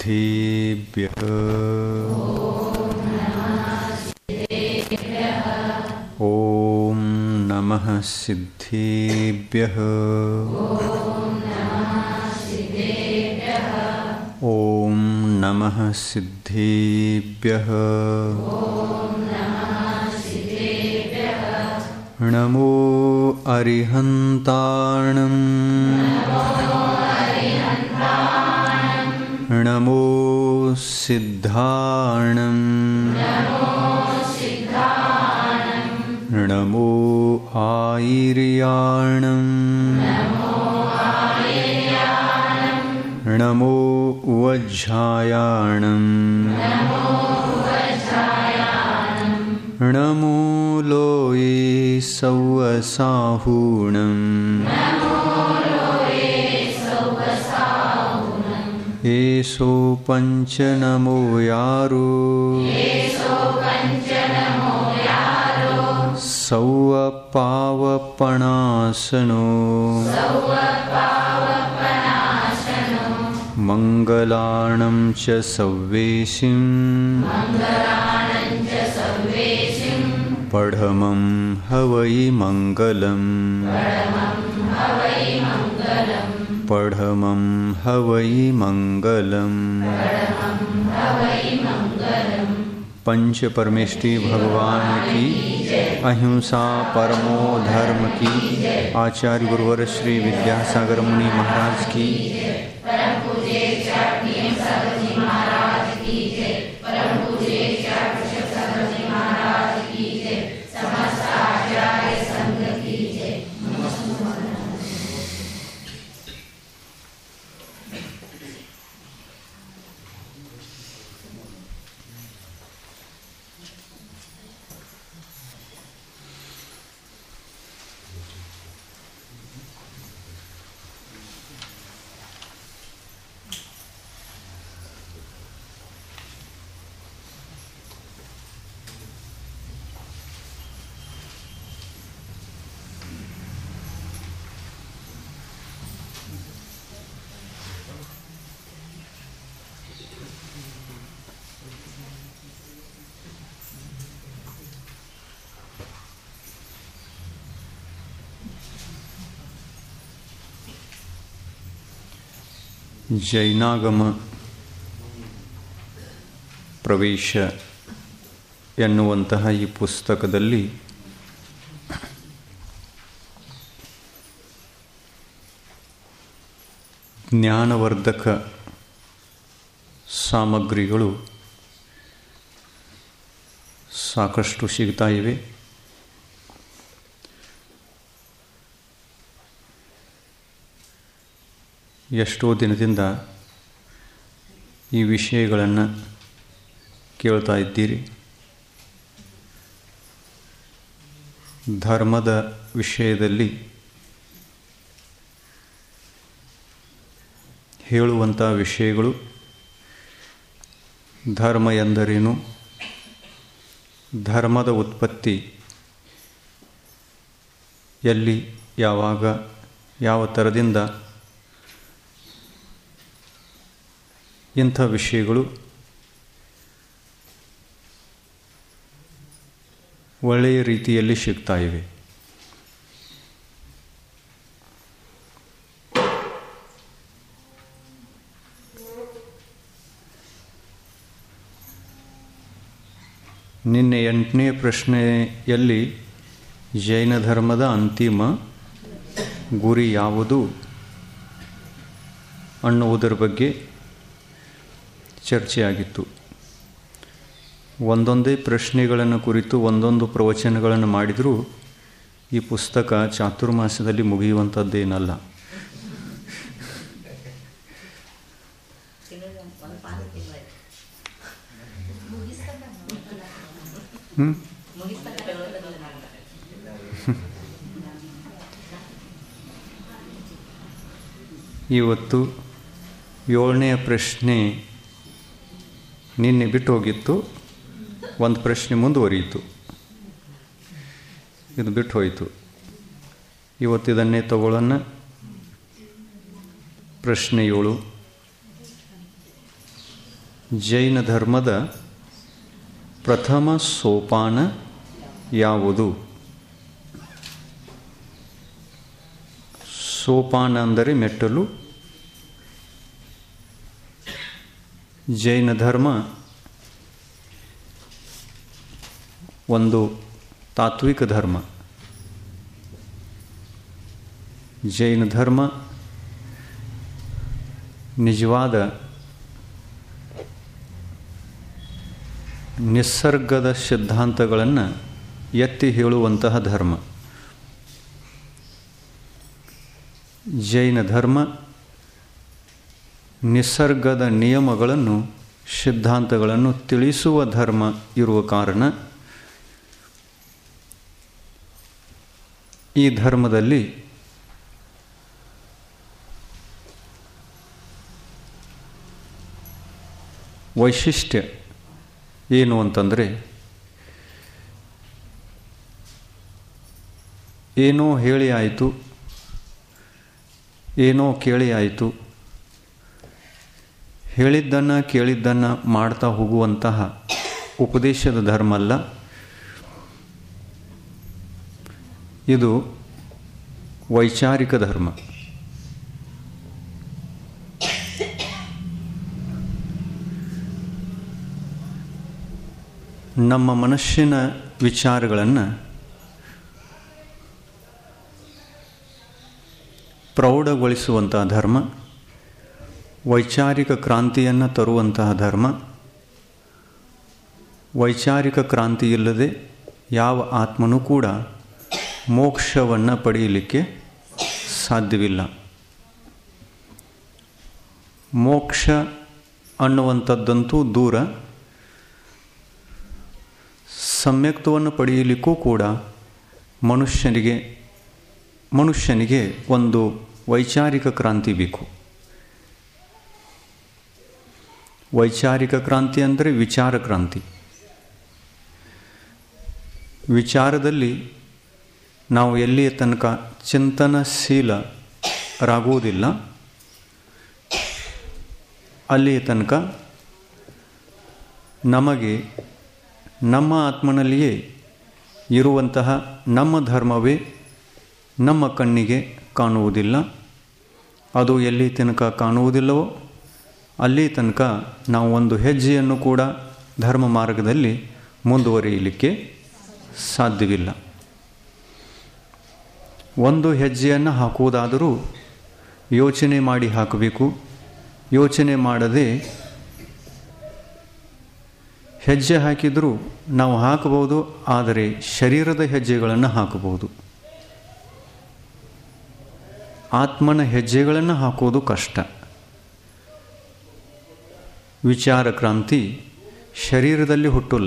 सिद्धेभ्यः ॐ नमः सिद्धेभ्यः ॐ नमः सिद्धेभ्यः नमो अरिहन्ताणम् नमो सिद्धाणम् नमो आयिर्याणम् नमो वज्झायाणम् नमो लोये सौवसाहूणम् एषो पञ्चनमो यारो सौवपावपणासनो मङ्गलाणं च सव्वेशिम् पढमं हवै मङ्गलम् पढमं हवै मङ्गलम् पंच परमेष्टि भगवान की अहिंसा परमो धर्म की आचार्य गुरुवर श्री विद्यासागर मुनि महाराज की ಜೈನಾಗಮ ಪ್ರವೇಶ ಎನ್ನುವಂತಹ ಈ ಪುಸ್ತಕದಲ್ಲಿ ಜ್ಞಾನವರ್ಧಕ ಸಾಮಗ್ರಿಗಳು ಸಾಕಷ್ಟು ಸಿಗ್ತಾ ಇವೆ ಎಷ್ಟೋ ದಿನದಿಂದ ಈ ವಿಷಯಗಳನ್ನು ಕೇಳ್ತಾ ಇದ್ದೀರಿ ಧರ್ಮದ ವಿಷಯದಲ್ಲಿ ಹೇಳುವಂಥ ವಿಷಯಗಳು ಧರ್ಮ ಎಂದರೇನು ಧರ್ಮದ ಉತ್ಪತ್ತಿ ಎಲ್ಲಿ ಯಾವಾಗ ಯಾವ ಥರದಿಂದ ಇಂಥ ವಿಷಯಗಳು ಒಳ್ಳೆಯ ರೀತಿಯಲ್ಲಿ ಸಿಗ್ತಾ ಇವೆ ನಿನ್ನೆ ಎಂಟನೇ ಪ್ರಶ್ನೆಯಲ್ಲಿ ಜೈನ ಧರ್ಮದ ಅಂತಿಮ ಗುರಿ ಯಾವುದು ಅನ್ನುವುದರ ಬಗ್ಗೆ ಚರ್ಚೆಯಾಗಿತ್ತು ಒಂದೊಂದೇ ಪ್ರಶ್ನೆಗಳನ್ನು ಕುರಿತು ಒಂದೊಂದು ಪ್ರವಚನಗಳನ್ನು ಮಾಡಿದರೂ ಈ ಪುಸ್ತಕ ಚಾತುರ್ಮಾಸದಲ್ಲಿ ಮುಗಿಯುವಂಥದ್ದೇನಲ್ಲ ಹ್ಞೂ ಇವತ್ತು ಏಳನೆಯ ಪ್ರಶ್ನೆ ನಿನ್ನೆ ಬಿಟ್ಟು ಹೋಗಿತ್ತು ಒಂದು ಪ್ರಶ್ನೆ ಮುಂದುವರಿಯಿತು ಇದು ಬಿಟ್ಟು ಹೋಯಿತು ಇವತ್ತು ಇದನ್ನೇ ತಗೊಳ್ಳೋಣ ಪ್ರಶ್ನೆ ಏಳು ಜೈನ ಧರ್ಮದ ಪ್ರಥಮ ಸೋಪಾನ ಯಾವುದು ಸೋಪಾನ ಅಂದರೆ ಮೆಟ್ಟಲು ಜೈನ ಧರ್ಮ ಒಂದು ತಾತ್ವಿಕ ಧರ್ಮ ಜೈನ ಧರ್ಮ ನಿಜವಾದ ನಿಸರ್ಗದ ಸಿದ್ಧಾಂತಗಳನ್ನು ಎತ್ತಿ ಹೇಳುವಂತಹ ಧರ್ಮ ಜೈನ ಧರ್ಮ ನಿಸರ್ಗದ ನಿಯಮಗಳನ್ನು ಸಿದ್ಧಾಂತಗಳನ್ನು ತಿಳಿಸುವ ಧರ್ಮ ಇರುವ ಕಾರಣ ಈ ಧರ್ಮದಲ್ಲಿ ವೈಶಿಷ್ಟ್ಯ ಏನು ಅಂತಂದರೆ ಏನೋ ಹೇಳಿ ಆಯಿತು ಏನೋ ಕೇಳಿ ಆಯಿತು ಹೇಳಿದ್ದನ್ನು ಕೇಳಿದ್ದನ್ನು ಮಾಡ್ತಾ ಹೋಗುವಂತಹ ಉಪದೇಶದ ಧರ್ಮ ಅಲ್ಲ ಇದು ವೈಚಾರಿಕ ಧರ್ಮ ನಮ್ಮ ಮನಸ್ಸಿನ ವಿಚಾರಗಳನ್ನು ಪ್ರೌಢಗೊಳಿಸುವಂತಹ ಧರ್ಮ ವೈಚಾರಿಕ ಕ್ರಾಂತಿಯನ್ನು ತರುವಂತಹ ಧರ್ಮ ವೈಚಾರಿಕ ಕ್ರಾಂತಿ ಇಲ್ಲದೆ ಯಾವ ಆತ್ಮನೂ ಕೂಡ ಮೋಕ್ಷವನ್ನು ಪಡೆಯಲಿಕ್ಕೆ ಸಾಧ್ಯವಿಲ್ಲ ಮೋಕ್ಷ ಅನ್ನುವಂಥದ್ದಂತೂ ದೂರ ಸಮ್ಯಕ್ತವನ್ನು ಪಡೆಯಲಿಕ್ಕೂ ಕೂಡ ಮನುಷ್ಯನಿಗೆ ಮನುಷ್ಯನಿಗೆ ಒಂದು ವೈಚಾರಿಕ ಕ್ರಾಂತಿ ಬೇಕು ವೈಚಾರಿಕ ಕ್ರಾಂತಿ ಅಂದರೆ ವಿಚಾರ ಕ್ರಾಂತಿ ವಿಚಾರದಲ್ಲಿ ನಾವು ಎಲ್ಲಿಯ ತನಕ ಚಿಂತನಶೀಲರಾಗುವುದಿಲ್ಲ ಅಲ್ಲಿಯ ತನಕ ನಮಗೆ ನಮ್ಮ ಆತ್ಮನಲ್ಲಿಯೇ ಇರುವಂತಹ ನಮ್ಮ ಧರ್ಮವೇ ನಮ್ಮ ಕಣ್ಣಿಗೆ ಕಾಣುವುದಿಲ್ಲ ಅದು ಎಲ್ಲಿ ತನಕ ಕಾಣುವುದಿಲ್ಲವೋ ಅಲ್ಲಿ ತನಕ ನಾವು ಒಂದು ಹೆಜ್ಜೆಯನ್ನು ಕೂಡ ಧರ್ಮ ಮಾರ್ಗದಲ್ಲಿ ಮುಂದುವರಿಯಲಿಕ್ಕೆ ಸಾಧ್ಯವಿಲ್ಲ ಒಂದು ಹೆಜ್ಜೆಯನ್ನು ಹಾಕುವುದಾದರೂ ಯೋಚನೆ ಮಾಡಿ ಹಾಕಬೇಕು ಯೋಚನೆ ಮಾಡದೆ ಹೆಜ್ಜೆ ಹಾಕಿದರೂ ನಾವು ಹಾಕಬಹುದು ಆದರೆ ಶರೀರದ ಹೆಜ್ಜೆಗಳನ್ನು ಹಾಕಬಹುದು ಆತ್ಮನ ಹೆಜ್ಜೆಗಳನ್ನು ಹಾಕೋದು ಕಷ್ಟ ವಿಚಾರ ಕ್ರಾಂತಿ ಶರೀರದಲ್ಲಿ ಹುಟ್ಟಲ್ಲ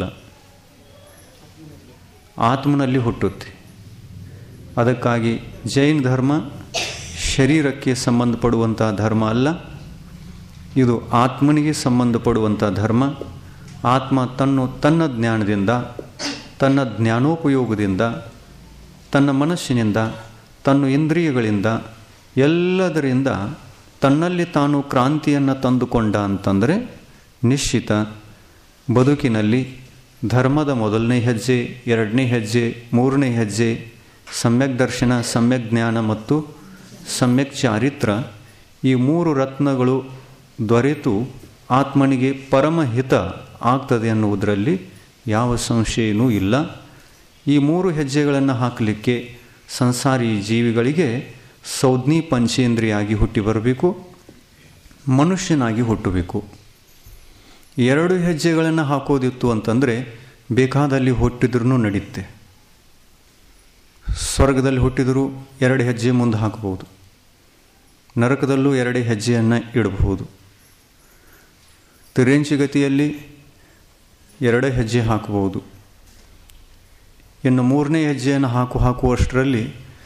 ಆತ್ಮನಲ್ಲಿ ಹುಟ್ಟುತ್ತೆ ಅದಕ್ಕಾಗಿ ಜೈನ ಧರ್ಮ ಶರೀರಕ್ಕೆ ಸಂಬಂಧಪಡುವಂಥ ಧರ್ಮ ಅಲ್ಲ ಇದು ಆತ್ಮನಿಗೆ ಸಂಬಂಧಪಡುವಂಥ ಧರ್ಮ ಆತ್ಮ ತನ್ನ ತನ್ನ ಜ್ಞಾನದಿಂದ ತನ್ನ ಜ್ಞಾನೋಪಯೋಗದಿಂದ ತನ್ನ ಮನಸ್ಸಿನಿಂದ ತನ್ನ ಇಂದ್ರಿಯಗಳಿಂದ ಎಲ್ಲದರಿಂದ ತನ್ನಲ್ಲಿ ತಾನು ಕ್ರಾಂತಿಯನ್ನು ತಂದುಕೊಂಡ ಅಂತಂದರೆ ನಿಶ್ಚಿತ ಬದುಕಿನಲ್ಲಿ ಧರ್ಮದ ಮೊದಲನೇ ಹೆಜ್ಜೆ ಎರಡನೇ ಹೆಜ್ಜೆ ಮೂರನೇ ಹೆಜ್ಜೆ ಸಮ್ಯಕ್ ದರ್ಶನ ಸಮ್ಯಕ್ ಜ್ಞಾನ ಮತ್ತು ಸಮ್ಯಕ್ ಚಾರಿತ್ರ ಈ ಮೂರು ರತ್ನಗಳು ದೊರೆತು ಆತ್ಮನಿಗೆ ಪರಮಹಿತ ಆಗ್ತದೆ ಅನ್ನುವುದರಲ್ಲಿ ಯಾವ ಸಂಶಯನೂ ಇಲ್ಲ ಈ ಮೂರು ಹೆಜ್ಜೆಗಳನ್ನು ಹಾಕಲಿಕ್ಕೆ ಸಂಸಾರಿ ಜೀವಿಗಳಿಗೆ ಸೌಜ್ಞಿ ಪಂಚೇಂದ್ರಿಯಾಗಿ ಹುಟ್ಟಿ ಬರಬೇಕು ಮನುಷ್ಯನಾಗಿ ಹುಟ್ಟಬೇಕು ಎರಡು ಹೆಜ್ಜೆಗಳನ್ನು ಹಾಕೋದಿತ್ತು ಅಂತಂದರೆ ಬೇಕಾದಲ್ಲಿ ಹುಟ್ಟಿದ್ರೂ ನಡೆಯುತ್ತೆ ಸ್ವರ್ಗದಲ್ಲಿ ಹುಟ್ಟಿದರೂ ಎರಡು ಹೆಜ್ಜೆ ಮುಂದೆ ಹಾಕಬಹುದು ನರಕದಲ್ಲೂ ಎರಡು ಹೆಜ್ಜೆಯನ್ನು ಇಡಬಹುದು ತಿರೆಂಚಿಗತಿಯಲ್ಲಿ ಎರಡೇ ಹೆಜ್ಜೆ ಹಾಕಬಹುದು ಇನ್ನು ಮೂರನೇ ಹೆಜ್ಜೆಯನ್ನು ಹಾಕು ಹಾಕುವಷ್ಟರಲ್ಲಿ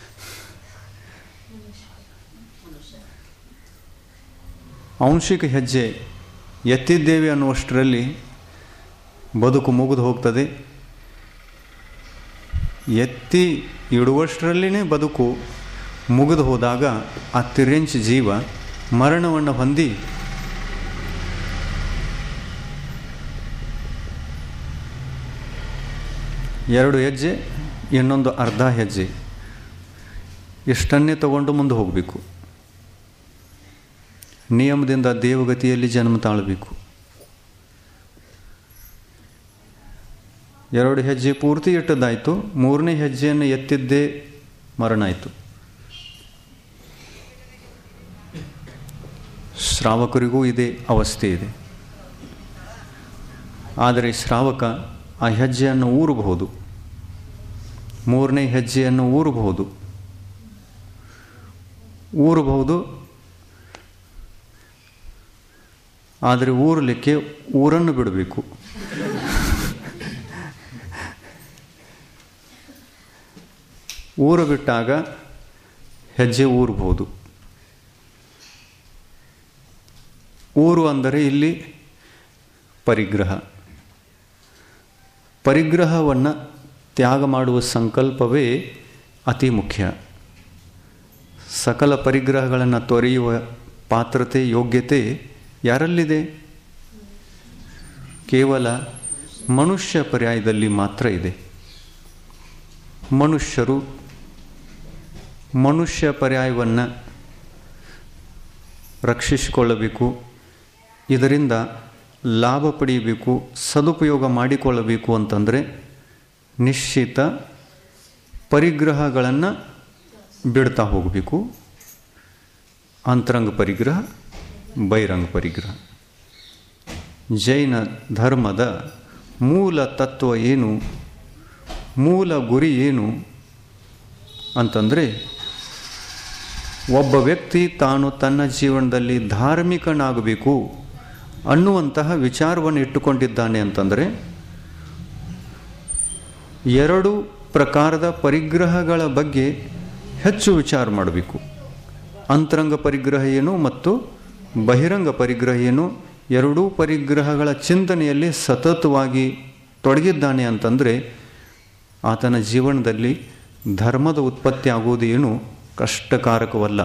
ಅಂಶಿಕ ಹೆಜ್ಜೆ ಎತ್ತಿದ್ದೇವೆ ಅನ್ನುವಷ್ಟರಲ್ಲಿ ಬದುಕು ಮುಗಿದು ಹೋಗ್ತದೆ ಎತ್ತಿ ಇಡುವಷ್ಟರಲ್ಲಿನೇ ಬದುಕು ಮುಗಿದು ಹೋದಾಗ ಆ ತಿರೆಂಚ್ ಜೀವ ಮರಣವನ್ನು ಹೊಂದಿ ಎರಡು ಹೆಜ್ಜೆ ಇನ್ನೊಂದು ಅರ್ಧ ಹೆಜ್ಜೆ ಇಷ್ಟನ್ನೇ ತಗೊಂಡು ಮುಂದೆ ಹೋಗಬೇಕು ನಿಯಮದಿಂದ ದೇವಗತಿಯಲ್ಲಿ ಜನ್ಮ ತಾಳಬೇಕು ಎರಡು ಹೆಜ್ಜೆ ಪೂರ್ತಿ ಇಟ್ಟದ್ದಾಯಿತು ಮೂರನೇ ಹೆಜ್ಜೆಯನ್ನು ಎತ್ತಿದ್ದೇ ಮರಣ ಆಯಿತು ಶ್ರಾವಕರಿಗೂ ಇದೇ ಅವಸ್ಥೆ ಇದೆ ಆದರೆ ಶ್ರಾವಕ ಆ ಹೆಜ್ಜೆಯನ್ನು ಊರಬಹುದು ಮೂರನೇ ಹೆಜ್ಜೆಯನ್ನು ಊರಬಹುದು ಊರಬಹುದು ಆದರೆ ಊರಲಿಕ್ಕೆ ಊರನ್ನು ಬಿಡಬೇಕು ಊರು ಬಿಟ್ಟಾಗ ಹೆಜ್ಜೆ ಊರಬಹುದು ಊರು ಅಂದರೆ ಇಲ್ಲಿ ಪರಿಗ್ರಹ ಪರಿಗ್ರಹವನ್ನು ತ್ಯಾಗ ಮಾಡುವ ಸಂಕಲ್ಪವೇ ಅತಿ ಮುಖ್ಯ ಸಕಲ ಪರಿಗ್ರಹಗಳನ್ನು ತೊರೆಯುವ ಪಾತ್ರತೆ ಯೋಗ್ಯತೆ ಯಾರಲ್ಲಿದೆ ಕೇವಲ ಮನುಷ್ಯ ಪರ್ಯಾಯದಲ್ಲಿ ಮಾತ್ರ ಇದೆ ಮನುಷ್ಯರು ಮನುಷ್ಯ ಪರ್ಯಾಯವನ್ನು ರಕ್ಷಿಸಿಕೊಳ್ಳಬೇಕು ಇದರಿಂದ ಲಾಭ ಪಡೆಯಬೇಕು ಸದುಪಯೋಗ ಮಾಡಿಕೊಳ್ಳಬೇಕು ಅಂತಂದರೆ ನಿಶ್ಚಿತ ಪರಿಗ್ರಹಗಳನ್ನು ಬಿಡ್ತಾ ಹೋಗಬೇಕು ಅಂತರಂಗ ಪರಿಗ್ರಹ ಬಹಿರಂಗ ಪರಿಗ್ರಹ ಜೈನ ಧರ್ಮದ ಮೂಲ ತತ್ವ ಏನು ಮೂಲ ಗುರಿ ಏನು ಅಂತಂದರೆ ಒಬ್ಬ ವ್ಯಕ್ತಿ ತಾನು ತನ್ನ ಜೀವನದಲ್ಲಿ ಧಾರ್ಮಿಕನಾಗಬೇಕು ಅನ್ನುವಂತಹ ವಿಚಾರವನ್ನು ಇಟ್ಟುಕೊಂಡಿದ್ದಾನೆ ಅಂತಂದರೆ ಎರಡು ಪ್ರಕಾರದ ಪರಿಗ್ರಹಗಳ ಬಗ್ಗೆ ಹೆಚ್ಚು ವಿಚಾರ ಮಾಡಬೇಕು ಅಂತರಂಗ ಪರಿಗ್ರಹ ಏನು ಮತ್ತು ಬಹಿರಂಗ ಪರಿಗ್ರಹ ಏನು ಎರಡೂ ಪರಿಗ್ರಹಗಳ ಚಿಂತನೆಯಲ್ಲಿ ಸತತವಾಗಿ ತೊಡಗಿದ್ದಾನೆ ಅಂತಂದರೆ ಆತನ ಜೀವನದಲ್ಲಿ ಧರ್ಮದ ಉತ್ಪತ್ತಿ ಆಗುವುದೇನು ಕಷ್ಟಕಾರಕವಲ್ಲ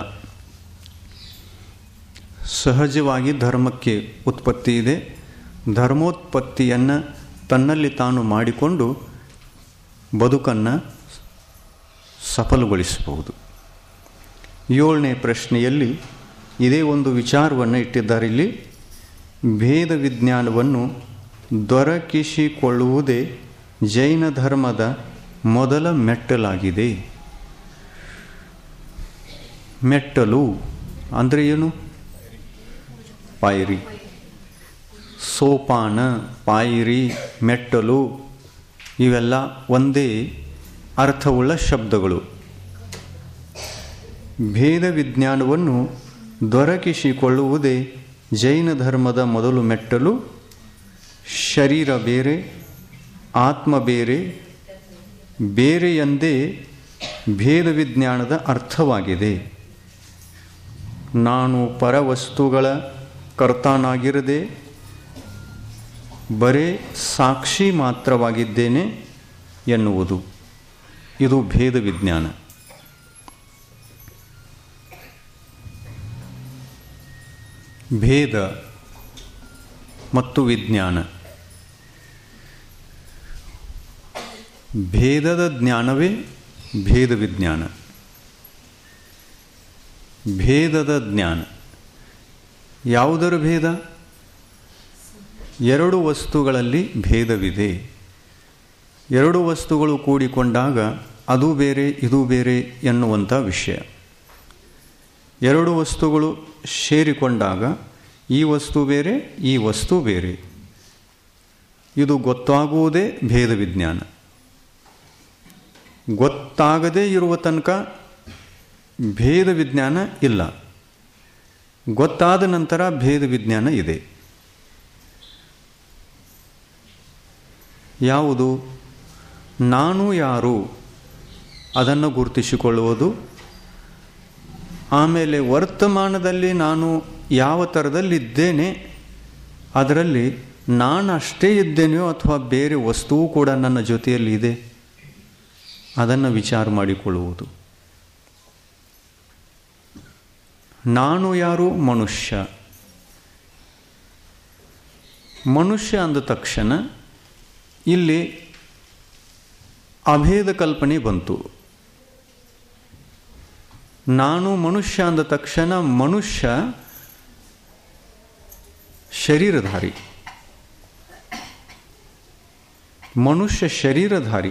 ಸಹಜವಾಗಿ ಧರ್ಮಕ್ಕೆ ಉತ್ಪತ್ತಿ ಇದೆ ಧರ್ಮೋತ್ಪತ್ತಿಯನ್ನು ತನ್ನಲ್ಲಿ ತಾನು ಮಾಡಿಕೊಂಡು ಬದುಕನ್ನು ಸಫಲಗೊಳಿಸಬಹುದು ಏಳನೇ ಪ್ರಶ್ನೆಯಲ್ಲಿ ಇದೇ ಒಂದು ವಿಚಾರವನ್ನು ಇಟ್ಟಿದ್ದಾರೆ ಇಲ್ಲಿ ಭೇದ ವಿಜ್ಞಾನವನ್ನು ದೊರಕಿಸಿಕೊಳ್ಳುವುದೇ ಜೈನ ಧರ್ಮದ ಮೊದಲ ಮೆಟ್ಟಲಾಗಿದೆ ಮೆಟ್ಟಲು ಅಂದರೆ ಏನು ಪಾಯಿರಿ ಸೋಪಾನ ಪಾಯಿರಿ ಮೆಟ್ಟಲು ಇವೆಲ್ಲ ಒಂದೇ ಅರ್ಥವುಳ್ಳ ಶಬ್ದಗಳು ಭೇದ ವಿಜ್ಞಾನವನ್ನು ದೊರಕಿಸಿಕೊಳ್ಳುವುದೇ ಜೈನ ಧರ್ಮದ ಮೊದಲು ಮೆಟ್ಟಲು ಶರೀರ ಬೇರೆ ಆತ್ಮ ಬೇರೆ ಬೇರೆ ಎಂದೇ ಭೇದ ವಿಜ್ಞಾನದ ಅರ್ಥವಾಗಿದೆ ನಾನು ಪರವಸ್ತುಗಳ ಕರ್ತಾನಾಗಿರದೆ ಬರೇ ಸಾಕ್ಷಿ ಮಾತ್ರವಾಗಿದ್ದೇನೆ ಎನ್ನುವುದು ಇದು ಭೇದ ವಿಜ್ಞಾನ ಭೇದ ಮತ್ತು ವಿಜ್ಞಾನ ಭೇದದ ಜ್ಞಾನವೇ ಭೇದ ವಿಜ್ಞಾನ ಭೇದದ ಜ್ಞಾನ ಯಾವುದರ ಭೇದ ಎರಡು ವಸ್ತುಗಳಲ್ಲಿ ಭೇದವಿದೆ ಎರಡು ವಸ್ತುಗಳು ಕೂಡಿಕೊಂಡಾಗ ಅದು ಬೇರೆ ಇದು ಬೇರೆ ಎನ್ನುವಂಥ ವಿಷಯ ಎರಡು ವಸ್ತುಗಳು ಸೇರಿಕೊಂಡಾಗ ಈ ವಸ್ತು ಬೇರೆ ಈ ವಸ್ತು ಬೇರೆ ಇದು ಗೊತ್ತಾಗುವುದೇ ಭೇದ ವಿಜ್ಞಾನ ಗೊತ್ತಾಗದೇ ಇರುವ ತನಕ ಭೇದ ವಿಜ್ಞಾನ ಇಲ್ಲ ಗೊತ್ತಾದ ನಂತರ ಭೇದ ವಿಜ್ಞಾನ ಇದೆ ಯಾವುದು ನಾನು ಯಾರು ಅದನ್ನು ಗುರುತಿಸಿಕೊಳ್ಳುವುದು ಆಮೇಲೆ ವರ್ತಮಾನದಲ್ಲಿ ನಾನು ಯಾವ ಥರದಲ್ಲಿದ್ದೇನೆ ಅದರಲ್ಲಿ ನಾನು ಅಷ್ಟೇ ಇದ್ದೇನೆಯೋ ಅಥವಾ ಬೇರೆ ವಸ್ತುವು ಕೂಡ ನನ್ನ ಜೊತೆಯಲ್ಲಿ ಇದೆ ಅದನ್ನು ವಿಚಾರ ಮಾಡಿಕೊಳ್ಳುವುದು ನಾನು ಯಾರು ಮನುಷ್ಯ ಮನುಷ್ಯ ಅಂದ ತಕ್ಷಣ ಇಲ್ಲಿ ಅಭೇದ ಕಲ್ಪನೆ ಬಂತು ನಾನು ಮನುಷ್ಯ ಅಂದ ತಕ್ಷಣ ಮನುಷ್ಯ ಶರೀರಧಾರಿ ಮನುಷ್ಯ ಶರೀರಧಾರಿ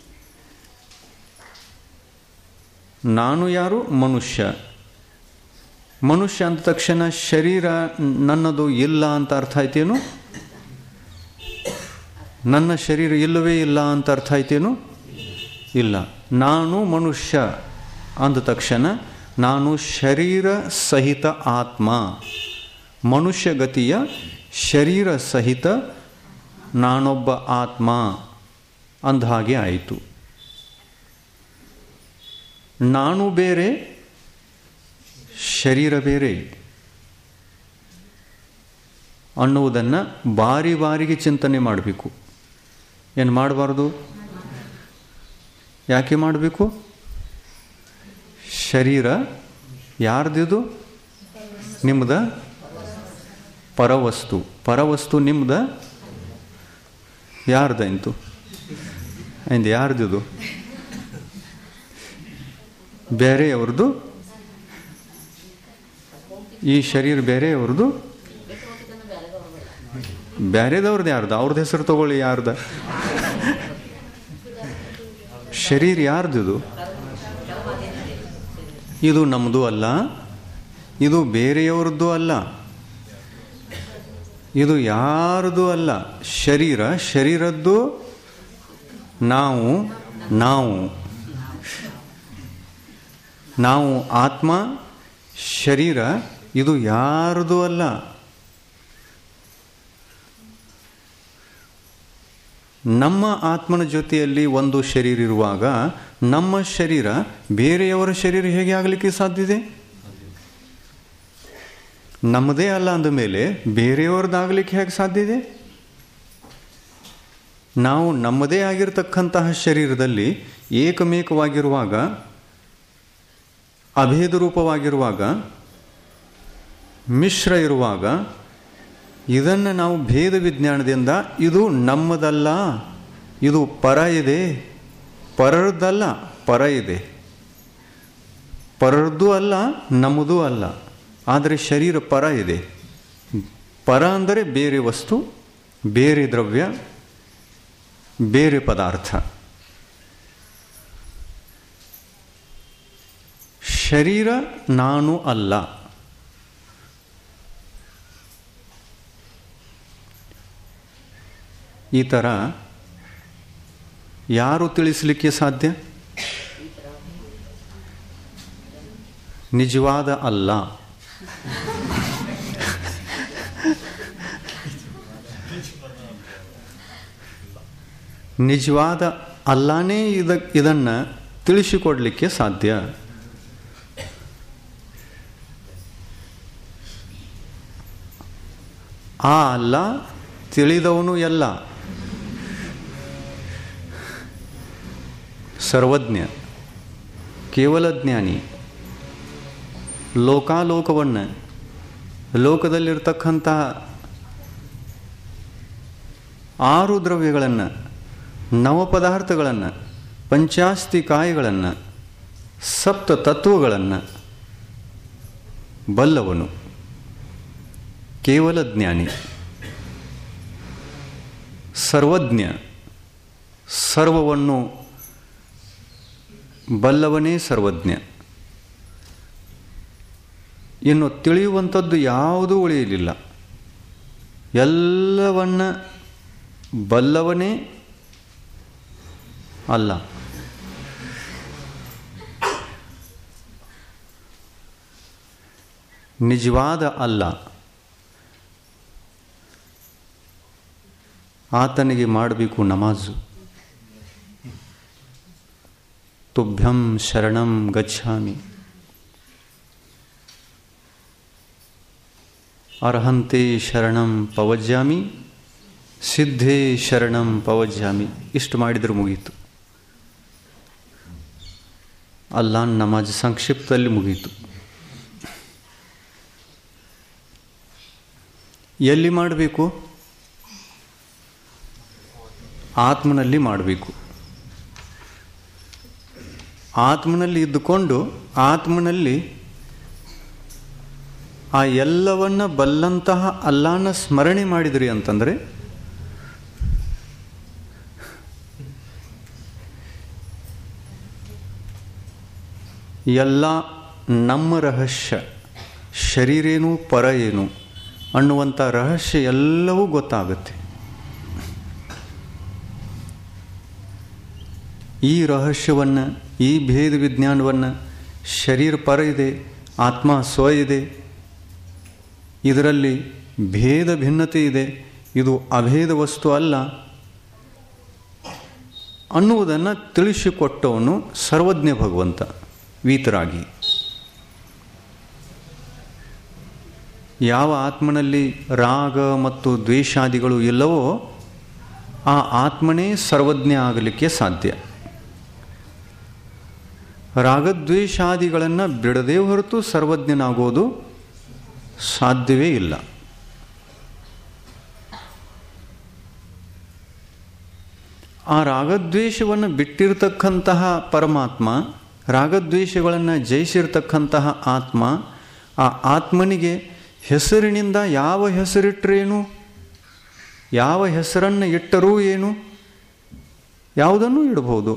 ನಾನು ಯಾರು ಮನುಷ್ಯ ಮನುಷ್ಯ ಅಂದ ತಕ್ಷಣ ಶರೀರ ನನ್ನದು ಇಲ್ಲ ಅಂತ ಅರ್ಥ ಆಯ್ತೇನು ನನ್ನ ಶರೀರ ಇಲ್ಲವೇ ಇಲ್ಲ ಅಂತ ಅರ್ಥ ಆಯ್ತೇನು ಇಲ್ಲ ನಾನು ಮನುಷ್ಯ ಅಂದ ತಕ್ಷಣ ನಾನು ಶರೀರ ಸಹಿತ ಆತ್ಮ ಮನುಷ್ಯ ಗತಿಯ ಶರೀರ ಸಹಿತ ನಾನೊಬ್ಬ ಆತ್ಮ ಅಂದ ಹಾಗೆ ಆಯಿತು ನಾನು ಬೇರೆ ಶರೀರ ಬೇರೆ ಅನ್ನುವುದನ್ನು ಬಾರಿ ಬಾರಿಗೆ ಚಿಂತನೆ ಮಾಡಬೇಕು ಏನು ಮಾಡಬಾರ್ದು ಯಾಕೆ ಮಾಡಬೇಕು ಶರೀರ ಯಾರ್ದಿದು ನಿಮ್ದ ಪರವಸ್ತು ಪರವಸ್ತು ನಿಮ್ದ ಯಾರ್ದಂತು ಇಂದ ಯಾರ್ದಿದು ಬೇರೆಯವ್ರದ್ದು ಈ ಶರೀರ ಬೇರೆಯವ್ರದ್ದು ಬೇರೆದವ್ರದ್ದು ಯಾರ್ದು ಅವ್ರದ್ದು ಹೆಸರು ತಗೊಳ್ಳಿ ಯಾರ್ದ ಶರೀರ ಯಾರ್ದಿದು ಇದು ನಮ್ಮದು ಅಲ್ಲ ಇದು ಬೇರೆಯವ್ರದ್ದು ಅಲ್ಲ ಇದು ಯಾರದು ಅಲ್ಲ ಶರೀರ ಶರೀರದ್ದು ನಾವು ನಾವು ನಾವು ಆತ್ಮ ಶರೀರ ಇದು ಯಾರದು ಅಲ್ಲ ನಮ್ಮ ಆತ್ಮನ ಜೊತೆಯಲ್ಲಿ ಒಂದು ಶರೀರ ಇರುವಾಗ ನಮ್ಮ ಶರೀರ ಬೇರೆಯವರ ಶರೀರ ಹೇಗೆ ಆಗಲಿಕ್ಕೆ ಸಾಧ್ಯತೆ ನಮ್ಮದೇ ಅಲ್ಲ ಅಂದ ಮೇಲೆ ಬೇರೆಯವ್ರದ್ದಾಗಲಿಕ್ಕೆ ಹೇಗೆ ಸಾಧ್ಯ ಇದೆ ನಾವು ನಮ್ಮದೇ ಆಗಿರತಕ್ಕಂತಹ ಶರೀರದಲ್ಲಿ ಏಕಮೇಕವಾಗಿರುವಾಗ ಅಭೇದ ರೂಪವಾಗಿರುವಾಗ ಮಿಶ್ರ ಇರುವಾಗ ಇದನ್ನು ನಾವು ಭೇದ ವಿಜ್ಞಾನದಿಂದ ಇದು ನಮ್ಮದಲ್ಲ ಇದು ಪರ ಇದೆ ಪರರದ್ದಲ್ಲ ಪರ ಇದೆ ಪರರದ್ದು ಅಲ್ಲ ನಮ್ಮದು ಅಲ್ಲ ಆದರೆ ಶರೀರ ಪರ ಇದೆ ಪರ ಅಂದರೆ ಬೇರೆ ವಸ್ತು ಬೇರೆ ದ್ರವ್ಯ ಬೇರೆ ಪದಾರ್ಥ ಶರೀರ ನಾನು ಅಲ್ಲ ಈ ಥರ ಯಾರು ತಿಳಿಸಲಿಕ್ಕೆ ಸಾಧ್ಯ ನಿಜವಾದ ಅಲ್ಲ ನಿಜವಾದ ಅಲ್ಲಾನೇ ಇದ ಇದನ್ನು ತಿಳಿಸಿಕೊಡಲಿಕ್ಕೆ ಸಾಧ್ಯ ಆ ಅಲ್ಲ ತಿಳಿದವನು ಎಲ್ಲ ಸರ್ವಜ್ಞ ಕೇವಲ ಜ್ಞಾನಿ ಲೋಕಾಲೋಕವನ್ನು ಲೋಕದಲ್ಲಿರ್ತಕ್ಕಂತಹ ಆರು ದ್ರವ್ಯಗಳನ್ನು ನವ ಪದಾರ್ಥಗಳನ್ನು ಪಂಚಾಸ್ತಿ ಕಾಯಿಗಳನ್ನು ಸಪ್ತ ತತ್ವಗಳನ್ನು ಬಲ್ಲವನು ಕೇವಲ ಜ್ಞಾನಿ ಸರ್ವಜ್ಞ ಸರ್ವವನ್ನು ಬಲ್ಲವನೇ ಸರ್ವಜ್ಞ ಇನ್ನು ತಿಳಿಯುವಂಥದ್ದು ಯಾವುದೂ ಉಳಿಯಲಿಲ್ಲ ಎಲ್ಲವನ್ನ ಬಲ್ಲವನೇ ಅಲ್ಲ ನಿಜವಾದ ಅಲ್ಲ ಆತನಿಗೆ ಮಾಡಬೇಕು ನಮಾಜು ತುಭ್ಯಂ ಶರಣಂ ಗಚ್ಛಾಮಿ ಅರ್ಹಂತೆ ಶರಣಂ ಪವಜ್ಯಾಮಿ ಸಿದ್ಧೇ ಶರಣಂ ಪವಜ್ಯಾಮಿ ಇಷ್ಟು ಮಾಡಿದರೆ ಮುಗೀತು ಅಲ್ಲಾನ್ ನಮಾಜ್ ಸಂಕ್ಷಿಪ್ತದಲ್ಲಿ ಮುಗೀತು ಎಲ್ಲಿ ಮಾಡಬೇಕು ಆತ್ಮನಲ್ಲಿ ಮಾಡಬೇಕು ಆತ್ಮನಲ್ಲಿ ಇದ್ದುಕೊಂಡು ಆತ್ಮನಲ್ಲಿ ಆ ಎಲ್ಲವನ್ನ ಬಲ್ಲಂತಹ ಅಲ್ಲಾನ ಸ್ಮರಣೆ ಮಾಡಿದ್ರಿ ಅಂತಂದರೆ ಎಲ್ಲ ನಮ್ಮ ರಹಸ್ಯ ಶರೀರೇನು ಪರ ಏನು ಅನ್ನುವಂಥ ರಹಸ್ಯ ಎಲ್ಲವೂ ಗೊತ್ತಾಗುತ್ತೆ ಈ ರಹಸ್ಯವನ್ನು ಈ ಭೇದ ವಿಜ್ಞಾನವನ್ನು ಶರೀರ ಪರ ಇದೆ ಆತ್ಮ ಸ್ವ ಇದೆ ಇದರಲ್ಲಿ ಭೇದ ಭಿನ್ನತೆ ಇದೆ ಇದು ಅಭೇದ ವಸ್ತು ಅಲ್ಲ ಅನ್ನುವುದನ್ನು ತಿಳಿಸಿಕೊಟ್ಟವನು ಸರ್ವಜ್ಞ ಭಗವಂತ ವೀತರಾಗಿ ಯಾವ ಆತ್ಮನಲ್ಲಿ ರಾಗ ಮತ್ತು ದ್ವೇಷಾದಿಗಳು ಇಲ್ಲವೋ ಆ ಆತ್ಮನೇ ಸರ್ವಜ್ಞ ಆಗಲಿಕ್ಕೆ ಸಾಧ್ಯ ರಾಗದ್ವೇಷಾದಿಗಳನ್ನು ಬಿಡದೇ ಹೊರತು ಸರ್ವಜ್ಞನಾಗೋದು ಸಾಧ್ಯವೇ ಇಲ್ಲ ಆ ರಾಗದ್ವೇಷವನ್ನು ಬಿಟ್ಟಿರ್ತಕ್ಕಂತಹ ಪರಮಾತ್ಮ ರಾಗದ್ವೇಷಗಳನ್ನು ಜಯಿಸಿರ್ತಕ್ಕಂತಹ ಆತ್ಮ ಆ ಆತ್ಮನಿಗೆ ಹೆಸರಿನಿಂದ ಯಾವ ಹೆಸರಿಟ್ಟರೇನು ಯಾವ ಹೆಸರನ್ನು ಇಟ್ಟರೂ ಏನು ಯಾವುದನ್ನು ಇಡಬಹುದು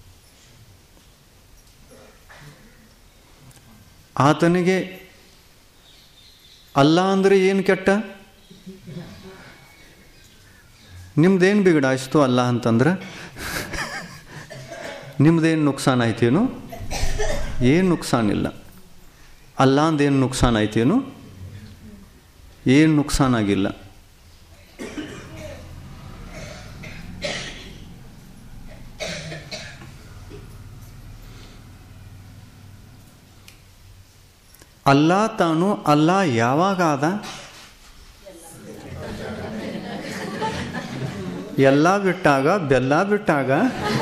ಆತನಿಗೆ ಅಲ್ಲ ಅಂದರೆ ಏನು ಕೆಟ್ಟ ನಿಮ್ದೇನು ಬಿಗಡಾಯಿಸ್ತು ಅಲ್ಲ ಅಂತಂದ್ರೆ ನಿಮ್ದೇನು ನುಕ್ಸಾನ್ ಆಯ್ತೇನು ಏನು ನುಕ್ಸಾನ್ ಇಲ್ಲ ಅಲ್ಲ ಅಂದೇನು ನುಕ್ಸಾನ್ ಆಯ್ತೇನು ಏನು ನುಕ್ಸಾನ್ ಆಗಿಲ್ಲ ಅಲ್ಲ ತಾನು ಅಲ್ಲ ಯಾವಾಗ ಆದ ಎಲ್ಲ ಬಿಟ್ಟಾಗ ಬೆಲ್ಲ ಬಿಟ್ಟಾಗ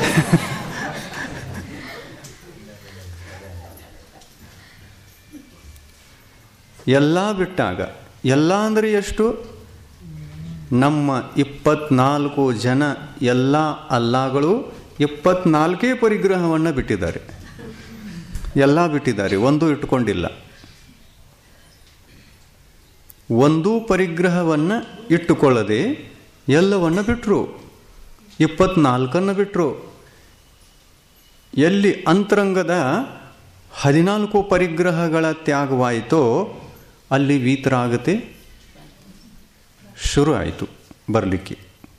ಎಲ್ಲ ಬಿಟ್ಟಾಗ ಎಲ್ಲ ಅಂದರೆ ಎಷ್ಟು ನಮ್ಮ ಇಪ್ಪತ್ನಾಲ್ಕು ಜನ ಎಲ್ಲ ಅಲ್ಲಾಗಳು ಇಪ್ಪತ್ನಾಲ್ಕೇ ಪರಿಗ್ರಹವನ್ನು ಬಿಟ್ಟಿದ್ದಾರೆ ಎಲ್ಲ ಬಿಟ್ಟಿದ್ದಾರೆ ಒಂದು ಇಟ್ಕೊಂಡಿಲ್ಲ ಒಂದೂ ಪರಿಗ್ರಹವನ್ನು ಇಟ್ಟುಕೊಳ್ಳದೆ ಎಲ್ಲವನ್ನು ಬಿಟ್ಟರು ಇಪ್ಪತ್ನಾಲ್ಕನ್ನು ಬಿಟ್ಟರು ಎಲ್ಲಿ ಅಂತರಂಗದ ಹದಿನಾಲ್ಕು ಪರಿಗ್ರಹಗಳ ತ್ಯಾಗವಾಯಿತೋ ಅಲ್ಲಿ ವೀತರಾಗತೆ ಶುರು ಆಯಿತು ಬರಲಿಕ್ಕೆ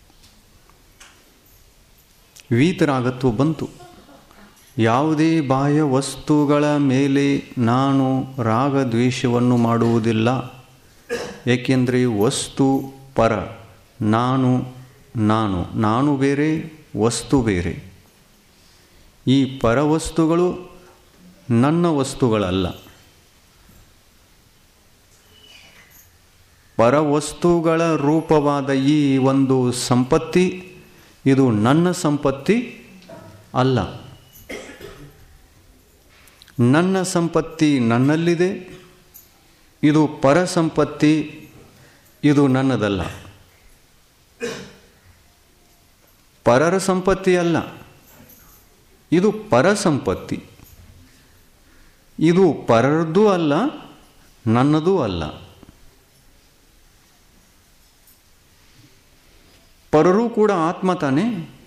ವೀತರಾಗತ್ವ ಬಂತು ಯಾವುದೇ ಬಾಹ್ಯ ವಸ್ತುಗಳ ಮೇಲೆ ನಾನು ರಾಗದ್ವೇಷವನ್ನು ಮಾಡುವುದಿಲ್ಲ ಏಕೆಂದರೆ ವಸ್ತು ಪರ ನಾನು ನಾನು ನಾನು ಬೇರೆ ವಸ್ತು ಬೇರೆ ಈ ಪರವಸ್ತುಗಳು ನನ್ನ ವಸ್ತುಗಳಲ್ಲ ಪರವಸ್ತುಗಳ ರೂಪವಾದ ಈ ಒಂದು ಸಂಪತ್ತಿ ಇದು ನನ್ನ ಸಂಪತ್ತಿ ಅಲ್ಲ ನನ್ನ ಸಂಪತ್ತಿ ನನ್ನಲ್ಲಿದೆ ಇದು ಪರ ಸಂಪತ್ತಿ ಇದು ನನ್ನದಲ್ಲ ಪರರ ಸಂಪತ್ತಿ ಅಲ್ಲ ಇದು ಪರ ಸಂಪತ್ತಿ ಇದು ಪರರದ್ದು ಅಲ್ಲ ನನ್ನದೂ ಅಲ್ಲ ಪರರೂ ಕೂಡ ಆತ್ಮ ತಾನೇ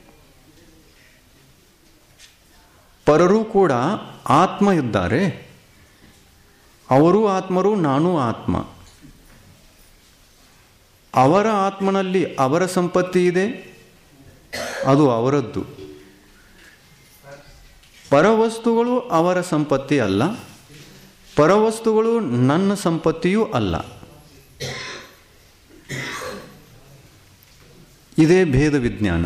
ಪರರೂ ಕೂಡ ಆತ್ಮ ಇದ್ದಾರೆ ಅವರೂ ಆತ್ಮರು ನಾನೂ ಆತ್ಮ ಅವರ ಆತ್ಮನಲ್ಲಿ ಅವರ ಸಂಪತ್ತಿ ಇದೆ ಅದು ಅವರದ್ದು ಪರವಸ್ತುಗಳು ಅವರ ಸಂಪತ್ತಿ ಅಲ್ಲ ಪರವಸ್ತುಗಳು ನನ್ನ ಸಂಪತ್ತಿಯೂ ಅಲ್ಲ ಇದೇ ಭೇದ ವಿಜ್ಞಾನ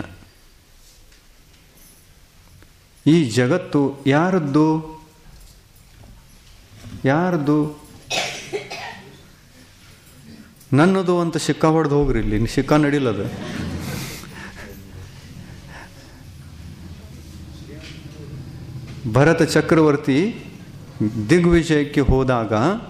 ಈ ಜಗತ್ತು ಯಾರದ್ದು ಯಾರದ್ದು ನನ್ನದು ಅಂತ ಸಿಕ್ಕ ಹೊಡೆದು ಹೋಗ್ರಿ ಇಲ್ಲಿ ಸಿಕ್ಕ ನಡಿಲದು ಭರತ ಚಕ್ರವರ್ತಿ ದಿಗ್ವಿಜಯಕ್ಕೆ ಹೋದಾಗ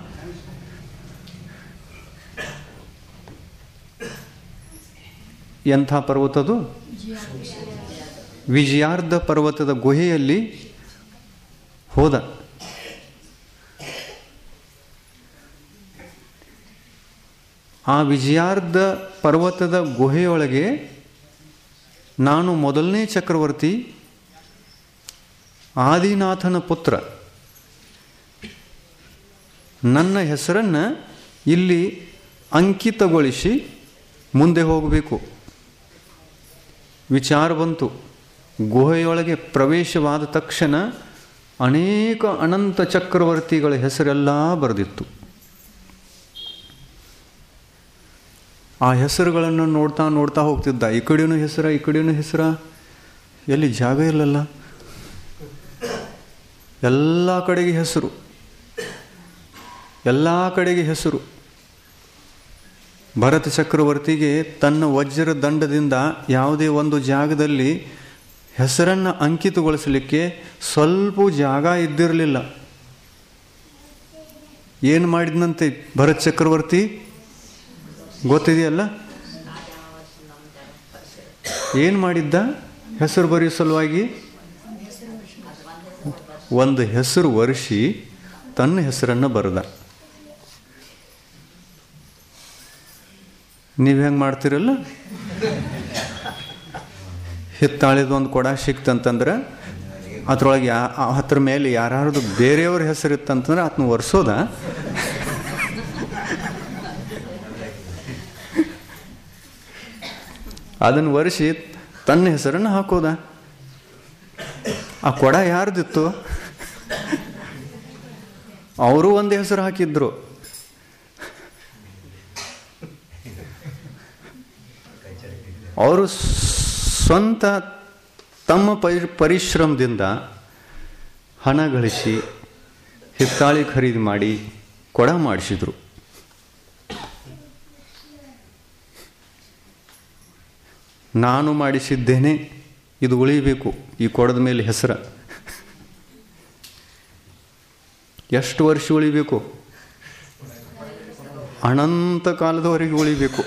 ಎಂಥ ಪರ್ವತದು ವಿಜಯಾರ್ಧ ಪರ್ವತದ ಗುಹೆಯಲ್ಲಿ ಹೋದ ಆ ವಿಜಯಾರ್ಧ ಪರ್ವತದ ಗುಹೆಯೊಳಗೆ ನಾನು ಮೊದಲನೇ ಚಕ್ರವರ್ತಿ ಆದಿನಾಥನ ಪುತ್ರ ನನ್ನ ಹೆಸರನ್ನು ಇಲ್ಲಿ ಅಂಕಿತಗೊಳಿಸಿ ಮುಂದೆ ಹೋಗಬೇಕು ವಿಚಾರ ಬಂತು ಗುಹೆಯೊಳಗೆ ಪ್ರವೇಶವಾದ ತಕ್ಷಣ ಅನೇಕ ಅನಂತ ಚಕ್ರವರ್ತಿಗಳ ಹೆಸರೆಲ್ಲ ಬರೆದಿತ್ತು ಆ ಹೆಸರುಗಳನ್ನು ನೋಡ್ತಾ ನೋಡ್ತಾ ಹೋಗ್ತಿದ್ದ ಈ ಕಡೆಯೂ ಹೆಸರ ಈ ಕಡೆಯೂ ಹೆಸರ ಎಲ್ಲಿ ಜಾಗ ಇಲ್ಲಲ್ಲ ಎಲ್ಲ ಕಡೆಗೆ ಹೆಸರು ಎಲ್ಲ ಕಡೆಗೆ ಹೆಸರು ಭರತ ಚಕ್ರವರ್ತಿಗೆ ತನ್ನ ವಜ್ರ ದಂಡದಿಂದ ಯಾವುದೇ ಒಂದು ಜಾಗದಲ್ಲಿ ಹೆಸರನ್ನು ಅಂಕಿತಗೊಳಿಸಲಿಕ್ಕೆ ಸ್ವಲ್ಪ ಜಾಗ ಇದ್ದಿರಲಿಲ್ಲ ಏನು ಮಾಡಿದ್ನಂತೆ ಭರತ್ ಚಕ್ರವರ್ತಿ ಗೊತ್ತಿದೆಯಲ್ಲ ಏನು ಮಾಡಿದ್ದ ಹೆಸರು ಬರೆಯೋ ಸಲುವಾಗಿ ಒಂದು ಹೆಸರು ಒರೆಸಿ ತನ್ನ ಹೆಸರನ್ನು ಬರೆದ ನೀವು ಹೆಂಗೆ ಮಾಡ್ತೀರಲ್ಲ ಹಿತ್ತಾಳಿದ ಒಂದು ಕೊಡ ಸಿಕ್ತಂತಂದ್ರೆ ಅದ್ರೊಳಗೆ ಯಾ ಹತ್ರ ಮೇಲೆ ಯಾರ್ಯಾರ್ದು ಬೇರೆಯವ್ರ ಹೆಸರು ಇತ್ತಂತಂದ್ರೆ ಅದನ್ನ ಒರೆಸೋದ ಅದನ್ನು ಒರೆಸಿ ತನ್ನ ಹೆಸರನ್ನು ಹಾಕೋದ ಆ ಕೊಡ ಯಾರ್ದಿತ್ತು ಅವರು ಒಂದು ಹೆಸರು ಹಾಕಿದ್ರು ಅವರು ಸ್ವಂತ ತಮ್ಮ ಪರಿ ಪರಿಶ್ರಮದಿಂದ ಹಣ ಗಳಿಸಿ ಹಿತ್ತಾಳಿ ಖರೀದಿ ಮಾಡಿ ಕೊಡ ಮಾಡಿಸಿದ್ರು ನಾನು ಮಾಡಿಸಿದ್ದೇನೆ ಇದು ಉಳಿಬೇಕು ಈ ಕೊಡದ ಮೇಲೆ ಹೆಸರ ಎಷ್ಟು ವರ್ಷ ಉಳಿಬೇಕು ಅನಂತ ಕಾಲದವರೆಗೆ ಉಳಿಬೇಕು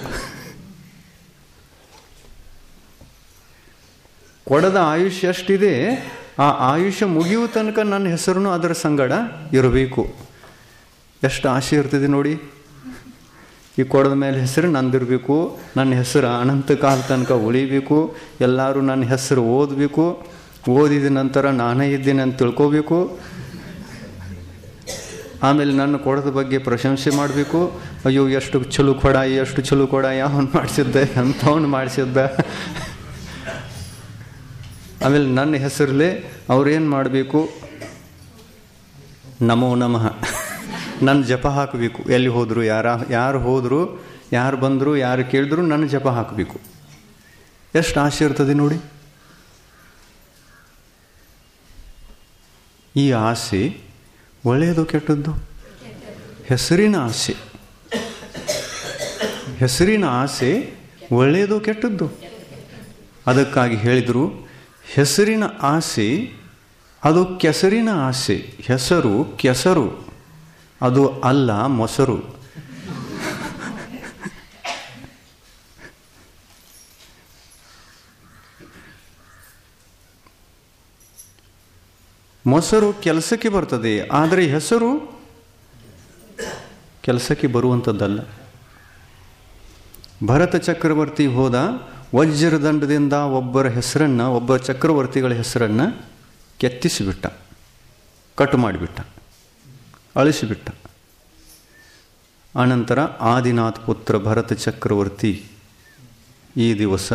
ಕೊಡದ ಆಯುಷ್ಯ ಎಷ್ಟಿದೆ ಆ ಆಯುಷ್ಯ ಮುಗಿಯುವ ತನಕ ನನ್ನ ಹೆಸರು ಅದರ ಸಂಗಡ ಇರಬೇಕು ಎಷ್ಟು ಆಸೆ ಇರ್ತದೆ ನೋಡಿ ಈ ಕೊಡದ ಮೇಲೆ ಹೆಸರು ನಂದಿರಬೇಕು ನನ್ನ ಹೆಸರು ಅನಂತ ಕಾಲ ತನಕ ಉಳಿಬೇಕು ಎಲ್ಲರೂ ನನ್ನ ಹೆಸರು ಓದಬೇಕು ಓದಿದ ನಂತರ ನಾನೇ ಇದ್ದೀನಿ ಅಂತ ತಿಳ್ಕೋಬೇಕು ಆಮೇಲೆ ನನ್ನ ಕೊಡದ ಬಗ್ಗೆ ಪ್ರಶಂಸೆ ಮಾಡಬೇಕು ಅಯ್ಯೋ ಎಷ್ಟು ಚಲೋ ಕೊಡ ಎಷ್ಟು ಚಲೋ ಕೊಡ ಯಾವನ್ ಮಾಡಿಸಿದ್ದ ಅಂಥವನು ಮಾಡಿಸಿದ್ದ ಆಮೇಲೆ ನನ್ನ ಹೆಸರಲ್ಲೇ ಅವ್ರೇನು ಮಾಡಬೇಕು ನಮೋ ನಮಃ ನನ್ನ ಜಪ ಹಾಕಬೇಕು ಎಲ್ಲಿ ಹೋದರು ಯಾರ ಯಾರು ಹೋದರು ಯಾರು ಬಂದರು ಯಾರು ಕೇಳಿದ್ರು ನನ್ನ ಜಪ ಹಾಕಬೇಕು ಎಷ್ಟು ಆಸೆ ಇರ್ತದೆ ನೋಡಿ ಈ ಆಸೆ ಒಳ್ಳೆಯದು ಕೆಟ್ಟದ್ದು ಹೆಸರಿನ ಆಸೆ ಹೆಸರಿನ ಆಸೆ ಒಳ್ಳೆಯದು ಕೆಟ್ಟದ್ದು ಅದಕ್ಕಾಗಿ ಹೇಳಿದರು ಹೆಸರಿನ ಆಸೆ ಅದು ಕೆಸರಿನ ಆಸೆ ಹೆಸರು ಕೆಸರು ಅದು ಅಲ್ಲ ಮೊಸರು ಮೊಸರು ಕೆಲಸಕ್ಕೆ ಬರ್ತದೆ ಆದರೆ ಹೆಸರು ಕೆಲಸಕ್ಕೆ ಬರುವಂಥದ್ದಲ್ಲ ಭರತ ಚಕ್ರವರ್ತಿ ಹೋದ ವಜ್ರದಂಡದಿಂದ ಒಬ್ಬರ ಹೆಸರನ್ನು ಒಬ್ಬ ಚಕ್ರವರ್ತಿಗಳ ಹೆಸರನ್ನು ಕೆತ್ತಿಸಿಬಿಟ್ಟ ಕಟ್ ಮಾಡಿಬಿಟ್ಟ ಅಳಿಸಿಬಿಟ್ಟ ಆನಂತರ ಆದಿನಾಥ್ ಪುತ್ರ ಭರತ ಚಕ್ರವರ್ತಿ ಈ ದಿವಸ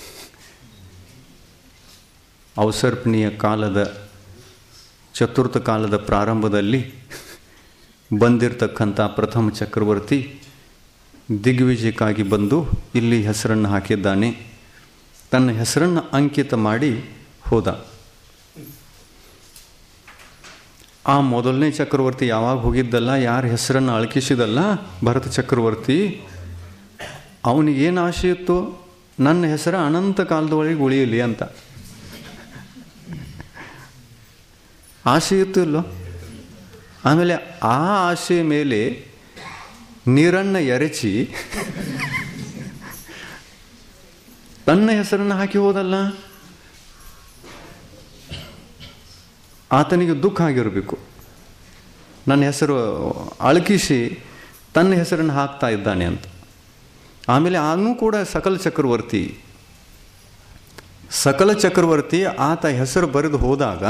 ಅವಸರ್ಪಣೀಯ ಕಾಲದ ಚತುರ್ಥ ಕಾಲದ ಪ್ರಾರಂಭದಲ್ಲಿ ಬಂದಿರತಕ್ಕಂಥ ಪ್ರಥಮ ಚಕ್ರವರ್ತಿ ದಿಗ್ವಿಜಯಕ್ಕಾಗಿ ಬಂದು ಇಲ್ಲಿ ಹೆಸರನ್ನು ಹಾಕಿದ್ದಾನೆ ತನ್ನ ಹೆಸರನ್ನು ಅಂಕಿತ ಮಾಡಿ ಹೋದ ಆ ಮೊದಲನೇ ಚಕ್ರವರ್ತಿ ಯಾವಾಗ ಹೋಗಿದ್ದಲ್ಲ ಯಾರ ಹೆಸರನ್ನು ಅಳಕಿಸಿದಲ್ಲ ಭರತ ಚಕ್ರವರ್ತಿ ಅವನಿಗೇನು ಆಸೆ ಇತ್ತು ನನ್ನ ಹೆಸರು ಅನಂತ ಕಾಲದೊಳಗೆ ಉಳಿಯಲಿ ಅಂತ ಆಸೆ ಇತ್ತು ಇಲ್ಲೋ ಆಮೇಲೆ ಆ ಆಸೆ ಮೇಲೆ ನೀರನ್ನು ಎರಚಿ ತನ್ನ ಹೆಸರನ್ನು ಹಾಕಿ ಹೋದಲ್ಲ ಆತನಿಗೆ ದುಃಖ ಆಗಿರಬೇಕು ನನ್ನ ಹೆಸರು ಅಳಕಿಸಿ ತನ್ನ ಹೆಸರನ್ನು ಹಾಕ್ತಾ ಇದ್ದಾನೆ ಅಂತ ಆಮೇಲೆ ಅವನು ಕೂಡ ಸಕಲ ಚಕ್ರವರ್ತಿ ಸಕಲ ಚಕ್ರವರ್ತಿ ಆತ ಹೆಸರು ಬರೆದು ಹೋದಾಗ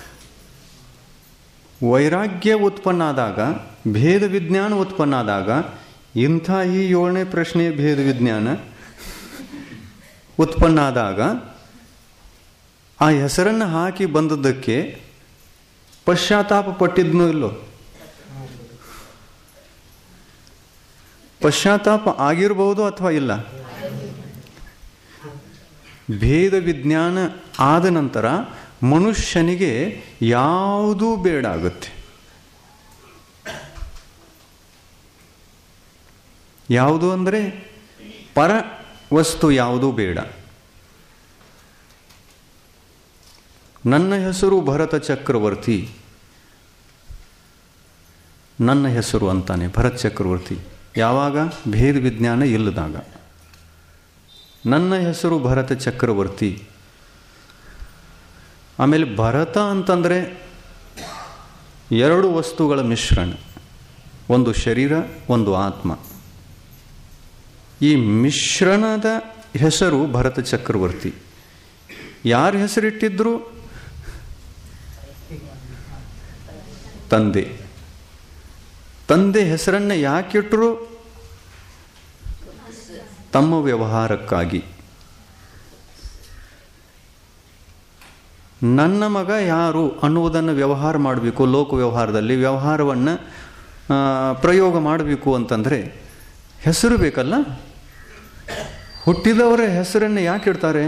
ವೈರಾಗ್ಯ ಉತ್ಪನ್ನ ಆದಾಗ ಭೇದ ವಿಜ್ಞಾನ ಉತ್ಪನ್ನ ಆದಾಗ ಇಂಥ ಈ ಏಳನೇ ಪ್ರಶ್ನೆಯ ಭೇದ ವಿಜ್ಞಾನ ಉತ್ಪನ್ನ ಆದಾಗ ಆ ಹೆಸರನ್ನು ಹಾಕಿ ಬಂದದ್ದಕ್ಕೆ ಪಶ್ಚಾತ್ತಾಪ ಪಟ್ಟಿದ್ನೋ ಇಲ್ಲೋ ಪಶ್ಚಾತ್ತಾಪ ಆಗಿರಬಹುದು ಅಥವಾ ಇಲ್ಲ ಭೇದ ವಿಜ್ಞಾನ ಆದ ನಂತರ ಮನುಷ್ಯನಿಗೆ ಯಾವುದೂ ಬೇಡ ಆಗುತ್ತೆ ಯಾವುದು ಅಂದರೆ ಪರ ವಸ್ತು ಯಾವುದೂ ಬೇಡ ನನ್ನ ಹೆಸರು ಭರತ ಚಕ್ರವರ್ತಿ ನನ್ನ ಹೆಸರು ಅಂತಾನೆ ಭರತ್ ಚಕ್ರವರ್ತಿ ಯಾವಾಗ ಭೇದ ವಿಜ್ಞಾನ ಇಲ್ಲದಾಗ ನನ್ನ ಹೆಸರು ಭರತ ಚಕ್ರವರ್ತಿ ಆಮೇಲೆ ಭರತ ಅಂತಂದರೆ ಎರಡು ವಸ್ತುಗಳ ಮಿಶ್ರಣ ಒಂದು ಶರೀರ ಒಂದು ಆತ್ಮ ಈ ಮಿಶ್ರಣದ ಹೆಸರು ಭರತ ಚಕ್ರವರ್ತಿ ಯಾರ ಹೆಸರಿಟ್ಟಿದ್ರು ತಂದೆ ತಂದೆ ಹೆಸರನ್ನು ಯಾಕಿಟ್ಟರು ತಮ್ಮ ವ್ಯವಹಾರಕ್ಕಾಗಿ ನನ್ನ ಮಗ ಯಾರು ಅನ್ನುವುದನ್ನು ವ್ಯವಹಾರ ಮಾಡಬೇಕು ಲೋಕ ವ್ಯವಹಾರದಲ್ಲಿ ವ್ಯವಹಾರವನ್ನು ಪ್ರಯೋಗ ಮಾಡಬೇಕು ಅಂತಂದರೆ ಹೆಸರು ಬೇಕಲ್ಲ ಹುಟ್ಟಿದವರ ಹೆಸರನ್ನು ಯಾಕೆ ಇಡ್ತಾರೆ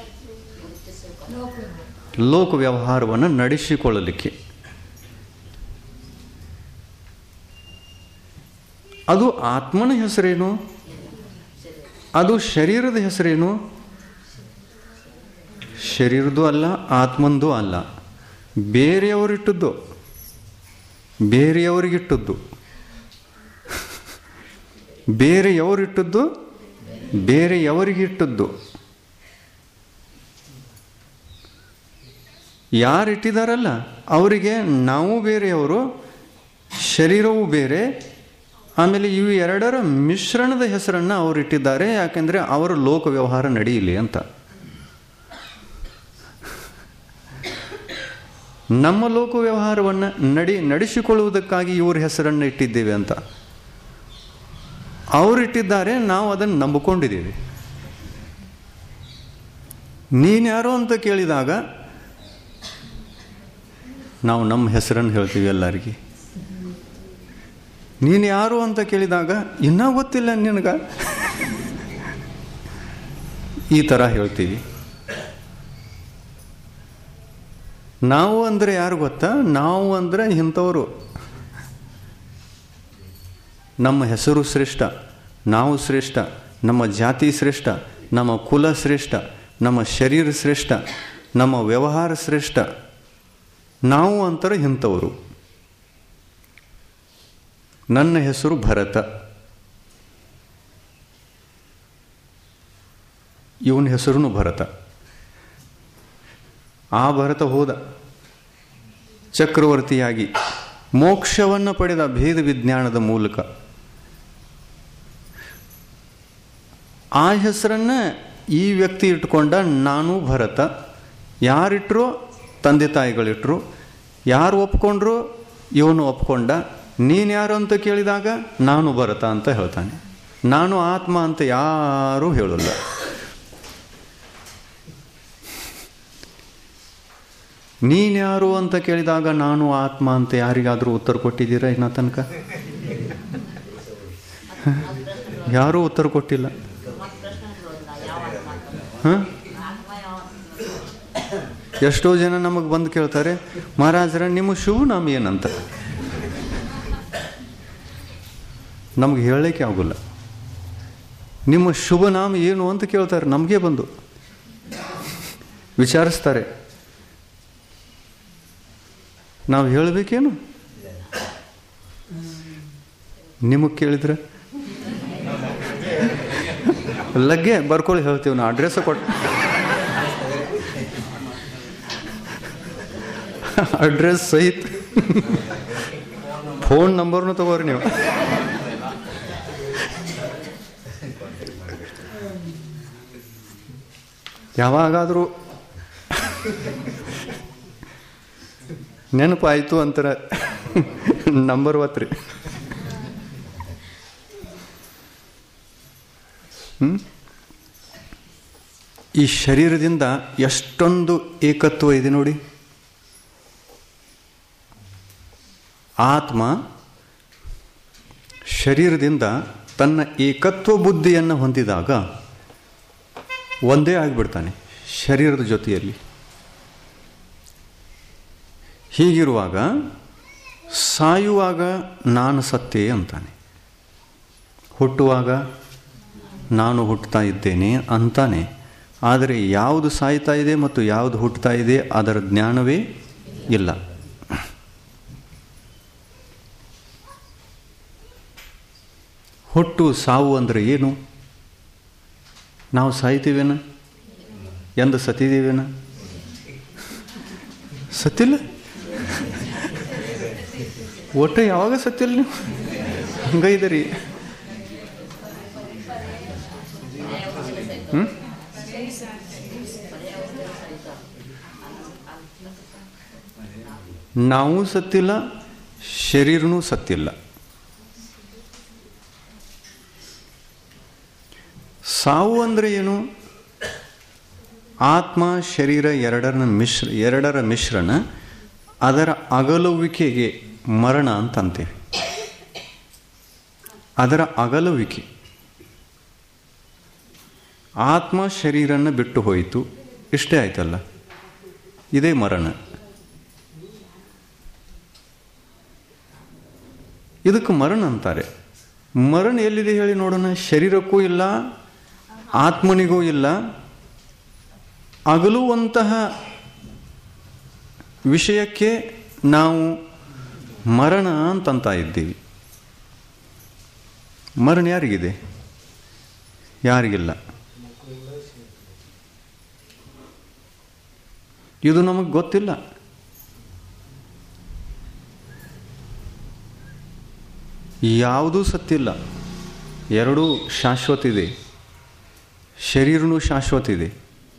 ಲೋಕ ವ್ಯವಹಾರವನ್ನು ನಡೆಸಿಕೊಳ್ಳಲಿಕ್ಕೆ ಅದು ಆತ್ಮನ ಹೆಸರೇನು ಅದು ಶರೀರದ ಹೆಸರೇನು ಶರೀರದ್ದು ಅಲ್ಲ ಆತ್ಮಂದು ಅಲ್ಲ ಬೇರೆಯವರಿಟ್ಟದ್ದು ಬೇರೆಯವರಿಗಿಟ್ಟದ್ದು ಬೇರೆಯವರಿಟ್ಟದ್ದು ಬೇರೆಯವರಿಗಿಟ್ಟದ್ದು ಯಾರಿಟ್ಟಿದಾರಲ್ಲ ಅವರಿಗೆ ನಾವು ಬೇರೆಯವರು ಶರೀರವೂ ಬೇರೆ ಆಮೇಲೆ ಇವು ಎರಡರ ಮಿಶ್ರಣದ ಹೆಸರನ್ನು ಅವರು ಇಟ್ಟಿದ್ದಾರೆ ಯಾಕೆಂದರೆ ಅವರ ಲೋಕ ವ್ಯವಹಾರ ನಡೆಯಲಿ ಅಂತ ನಮ್ಮ ಲೋಕ ವ್ಯವಹಾರವನ್ನು ನಡಿ ನಡೆಸಿಕೊಳ್ಳುವುದಕ್ಕಾಗಿ ಇವ್ರ ಹೆಸರನ್ನು ಇಟ್ಟಿದ್ದೇವೆ ಅಂತ ಅವರಿಟ್ಟಿದ್ದಾರೆ ನಾವು ಅದನ್ನು ನಂಬಿಕೊಂಡಿದ್ದೀವಿ ನೀನ್ಯಾರೋ ಅಂತ ಕೇಳಿದಾಗ ನಾವು ನಮ್ಮ ಹೆಸರನ್ನು ಹೇಳ್ತೀವಿ ಎಲ್ಲರಿಗೆ ನೀನು ಯಾರು ಅಂತ ಕೇಳಿದಾಗ ಇನ್ನೂ ಗೊತ್ತಿಲ್ಲ ನಿನಗ ಈ ಥರ ಹೇಳ್ತೀವಿ ನಾವು ಅಂದರೆ ಯಾರು ಗೊತ್ತಾ ನಾವು ಅಂದರೆ ಇಂಥವರು ನಮ್ಮ ಹೆಸರು ಶ್ರೇಷ್ಠ ನಾವು ಶ್ರೇಷ್ಠ ನಮ್ಮ ಜಾತಿ ಶ್ರೇಷ್ಠ ನಮ್ಮ ಕುಲ ಶ್ರೇಷ್ಠ ನಮ್ಮ ಶರೀರ ಶ್ರೇಷ್ಠ ನಮ್ಮ ವ್ಯವಹಾರ ಶ್ರೇಷ್ಠ ನಾವು ಅಂತಾರೆ ಇಂಥವರು ನನ್ನ ಹೆಸರು ಭರತ ಇವನ ಹೆಸರು ಭರತ ಆ ಭರತ ಹೋದ ಚಕ್ರವರ್ತಿಯಾಗಿ ಮೋಕ್ಷವನ್ನು ಪಡೆದ ಭೇದ ವಿಜ್ಞಾನದ ಮೂಲಕ ಆ ಹೆಸರನ್ನು ಈ ವ್ಯಕ್ತಿ ಇಟ್ಕೊಂಡ ನಾನು ಭರತ ಯಾರಿಟ್ರು ತಂದೆ ತಾಯಿಗಳಿಟ್ರು ಯಾರು ಒಪ್ಕೊಂಡ್ರು ಇವನು ಒಪ್ಕೊಂಡ ನೀನು ಯಾರು ಅಂತ ಕೇಳಿದಾಗ ನಾನು ಭರತ ಅಂತ ಹೇಳ್ತಾನೆ ನಾನು ಆತ್ಮ ಅಂತ ಯಾರೂ ಹೇಳಲ್ಲ ನೀನ್ಯಾರು ಅಂತ ಕೇಳಿದಾಗ ನಾನು ಆತ್ಮ ಅಂತ ಯಾರಿಗಾದರೂ ಉತ್ತರ ಕೊಟ್ಟಿದ್ದೀರಾ ಇನ್ನ ತನಕ ಯಾರೂ ಉತ್ತರ ಕೊಟ್ಟಿಲ್ಲ ಹಾಂ ಎಷ್ಟೋ ಜನ ನಮಗೆ ಬಂದು ಕೇಳ್ತಾರೆ ಮಹಾರಾಜರ ನಿಮ್ಮ ಶುಭ ನಾಮ ಏನಂತ ನಮ್ಗೆ ಹೇಳಲಿಕ್ಕೆ ಆಗೋಲ್ಲ ನಿಮ್ಮ ಶುಭ ನಾಮ ಏನು ಅಂತ ಕೇಳ್ತಾರೆ ನಮಗೆ ಬಂದು ವಿಚಾರಿಸ್ತಾರೆ ನಾವು ಹೇಳಬೇಕೇನು ನಿಮಗೆ ಕೇಳಿದ್ರೆ ಲಗ್ಗೆ ಬರ್ಕೊಳ್ಳಿ ಹೇಳ್ತೀವಿ ನಾವು ಅಡ್ರೆಸ್ ಕೊಟ್ಟು ಅಡ್ರೆಸ್ ಸಹಿತ ಫೋನ್ ನಂಬರ್ನು ತಗೋರಿ ನೀವು ಯಾವಾಗಾದರೂ ನೆನಪಾಯಿತು ಅಂತಾರ ನಂಬರ್ ಒತ್ರಿ ಹ್ಞೂ ಈ ಶರೀರದಿಂದ ಎಷ್ಟೊಂದು ಏಕತ್ವ ಇದೆ ನೋಡಿ ಆತ್ಮ ಶರೀರದಿಂದ ತನ್ನ ಏಕತ್ವ ಬುದ್ಧಿಯನ್ನು ಹೊಂದಿದಾಗ ಒಂದೇ ಆಗಿಬಿಡ್ತಾನೆ ಶರೀರದ ಜೊತೆಯಲ್ಲಿ ಹೀಗಿರುವಾಗ ಸಾಯುವಾಗ ನಾನು ಸತ್ತೇ ಅಂತಾನೆ ಹುಟ್ಟುವಾಗ ನಾನು ಹುಟ್ಟುತ್ತಾ ಇದ್ದೇನೆ ಅಂತಾನೆ ಆದರೆ ಯಾವುದು ಸಾಯ್ತಾ ಇದೆ ಮತ್ತು ಯಾವುದು ಹುಟ್ಟುತ್ತಾ ಇದೆ ಅದರ ಜ್ಞಾನವೇ ಇಲ್ಲ ಹುಟ್ಟು ಸಾವು ಅಂದರೆ ಏನು ನಾವು ಸಾಯ್ತೀವೇನ ಎಂದು ಸತ್ತಿದ್ದೀವೇನ ಸತ್ತಿಲ್ಲ ಒಟ್ಟು ಯಾವಾಗ ಸತ್ತಿಲ್ಲ ನೀವು ಹಂಗೈದರಿ ಹ್ಞೂ ನಾವು ಸತ್ತಿಲ್ಲ ಶರೀರನೂ ಸತ್ತಿಲ್ಲ ಸಾವು ಅಂದರೆ ಏನು ಆತ್ಮ ಶರೀರ ಎರಡರ ಮಿಶ್ರ ಎರಡರ ಮಿಶ್ರಣ ಅದರ ಅಗಲುವಿಕೆಗೆ ಮರಣ ಅಂತ ಅಂತೇವೆ ಅದರ ಅಗಲುವಿಕೆ ಆತ್ಮ ಶರೀರನ ಬಿಟ್ಟು ಹೋಯಿತು ಇಷ್ಟೇ ಆಯ್ತಲ್ಲ ಇದೇ ಮರಣ ಇದಕ್ಕೆ ಮರಣ ಅಂತಾರೆ ಮರಣ ಎಲ್ಲಿದೆ ಹೇಳಿ ನೋಡೋಣ ಶರೀರಕ್ಕೂ ಇಲ್ಲ ಆತ್ಮನಿಗೂ ಇಲ್ಲ ಅಗಲುವಂತಹ ವಿಷಯಕ್ಕೆ ನಾವು ಮರಣ ಅಂತಂತ ಇದ್ದೀವಿ ಮರಣ ಯಾರಿಗಿದೆ ಯಾರಿಗಿಲ್ಲ ಇದು ನಮಗೆ ಗೊತ್ತಿಲ್ಲ ಯಾವುದೂ ಸತ್ತಿಲ್ಲ ಎರಡೂ ಶಾಶ್ವತ ಇದೆ ಶರೀರನೂ ಶಾಶ್ವತ ಇದೆ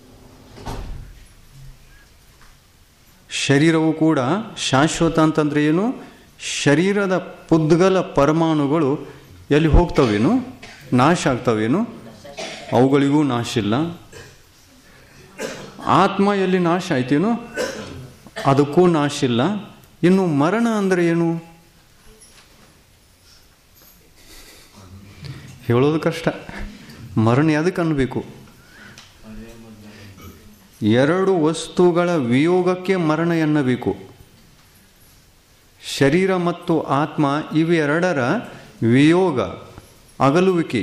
ಶರೀರವು ಕೂಡ ಶಾಶ್ವತ ಅಂತಂದ್ರೆ ಏನು ಶರೀರದ ಪುದ್ಗಲ ಪರಮಾಣುಗಳು ಎಲ್ಲಿ ಹೋಗ್ತವೇನು ನಾಶ ಆಗ್ತವೇನು ಅವುಗಳಿಗೂ ನಾಶ ಇಲ್ಲ ಆತ್ಮ ಎಲ್ಲಿ ನಾಶ ಆಯ್ತೇನು ಅದಕ್ಕೂ ನಾಶ ಇಲ್ಲ ಇನ್ನು ಮರಣ ಅಂದರೆ ಏನು ಹೇಳೋದು ಕಷ್ಟ ಮರಣ ಯಾವುದಕ್ಕೆ ಅನ್ನಬೇಕು ಎರಡು ವಸ್ತುಗಳ ವಿಯೋಗಕ್ಕೆ ಮರಣ ಎನ್ನಬೇಕು ಶರೀರ ಮತ್ತು ಆತ್ಮ ಇವೆರಡರ ವಿಯೋಗ ಅಗಲುವಿಕೆ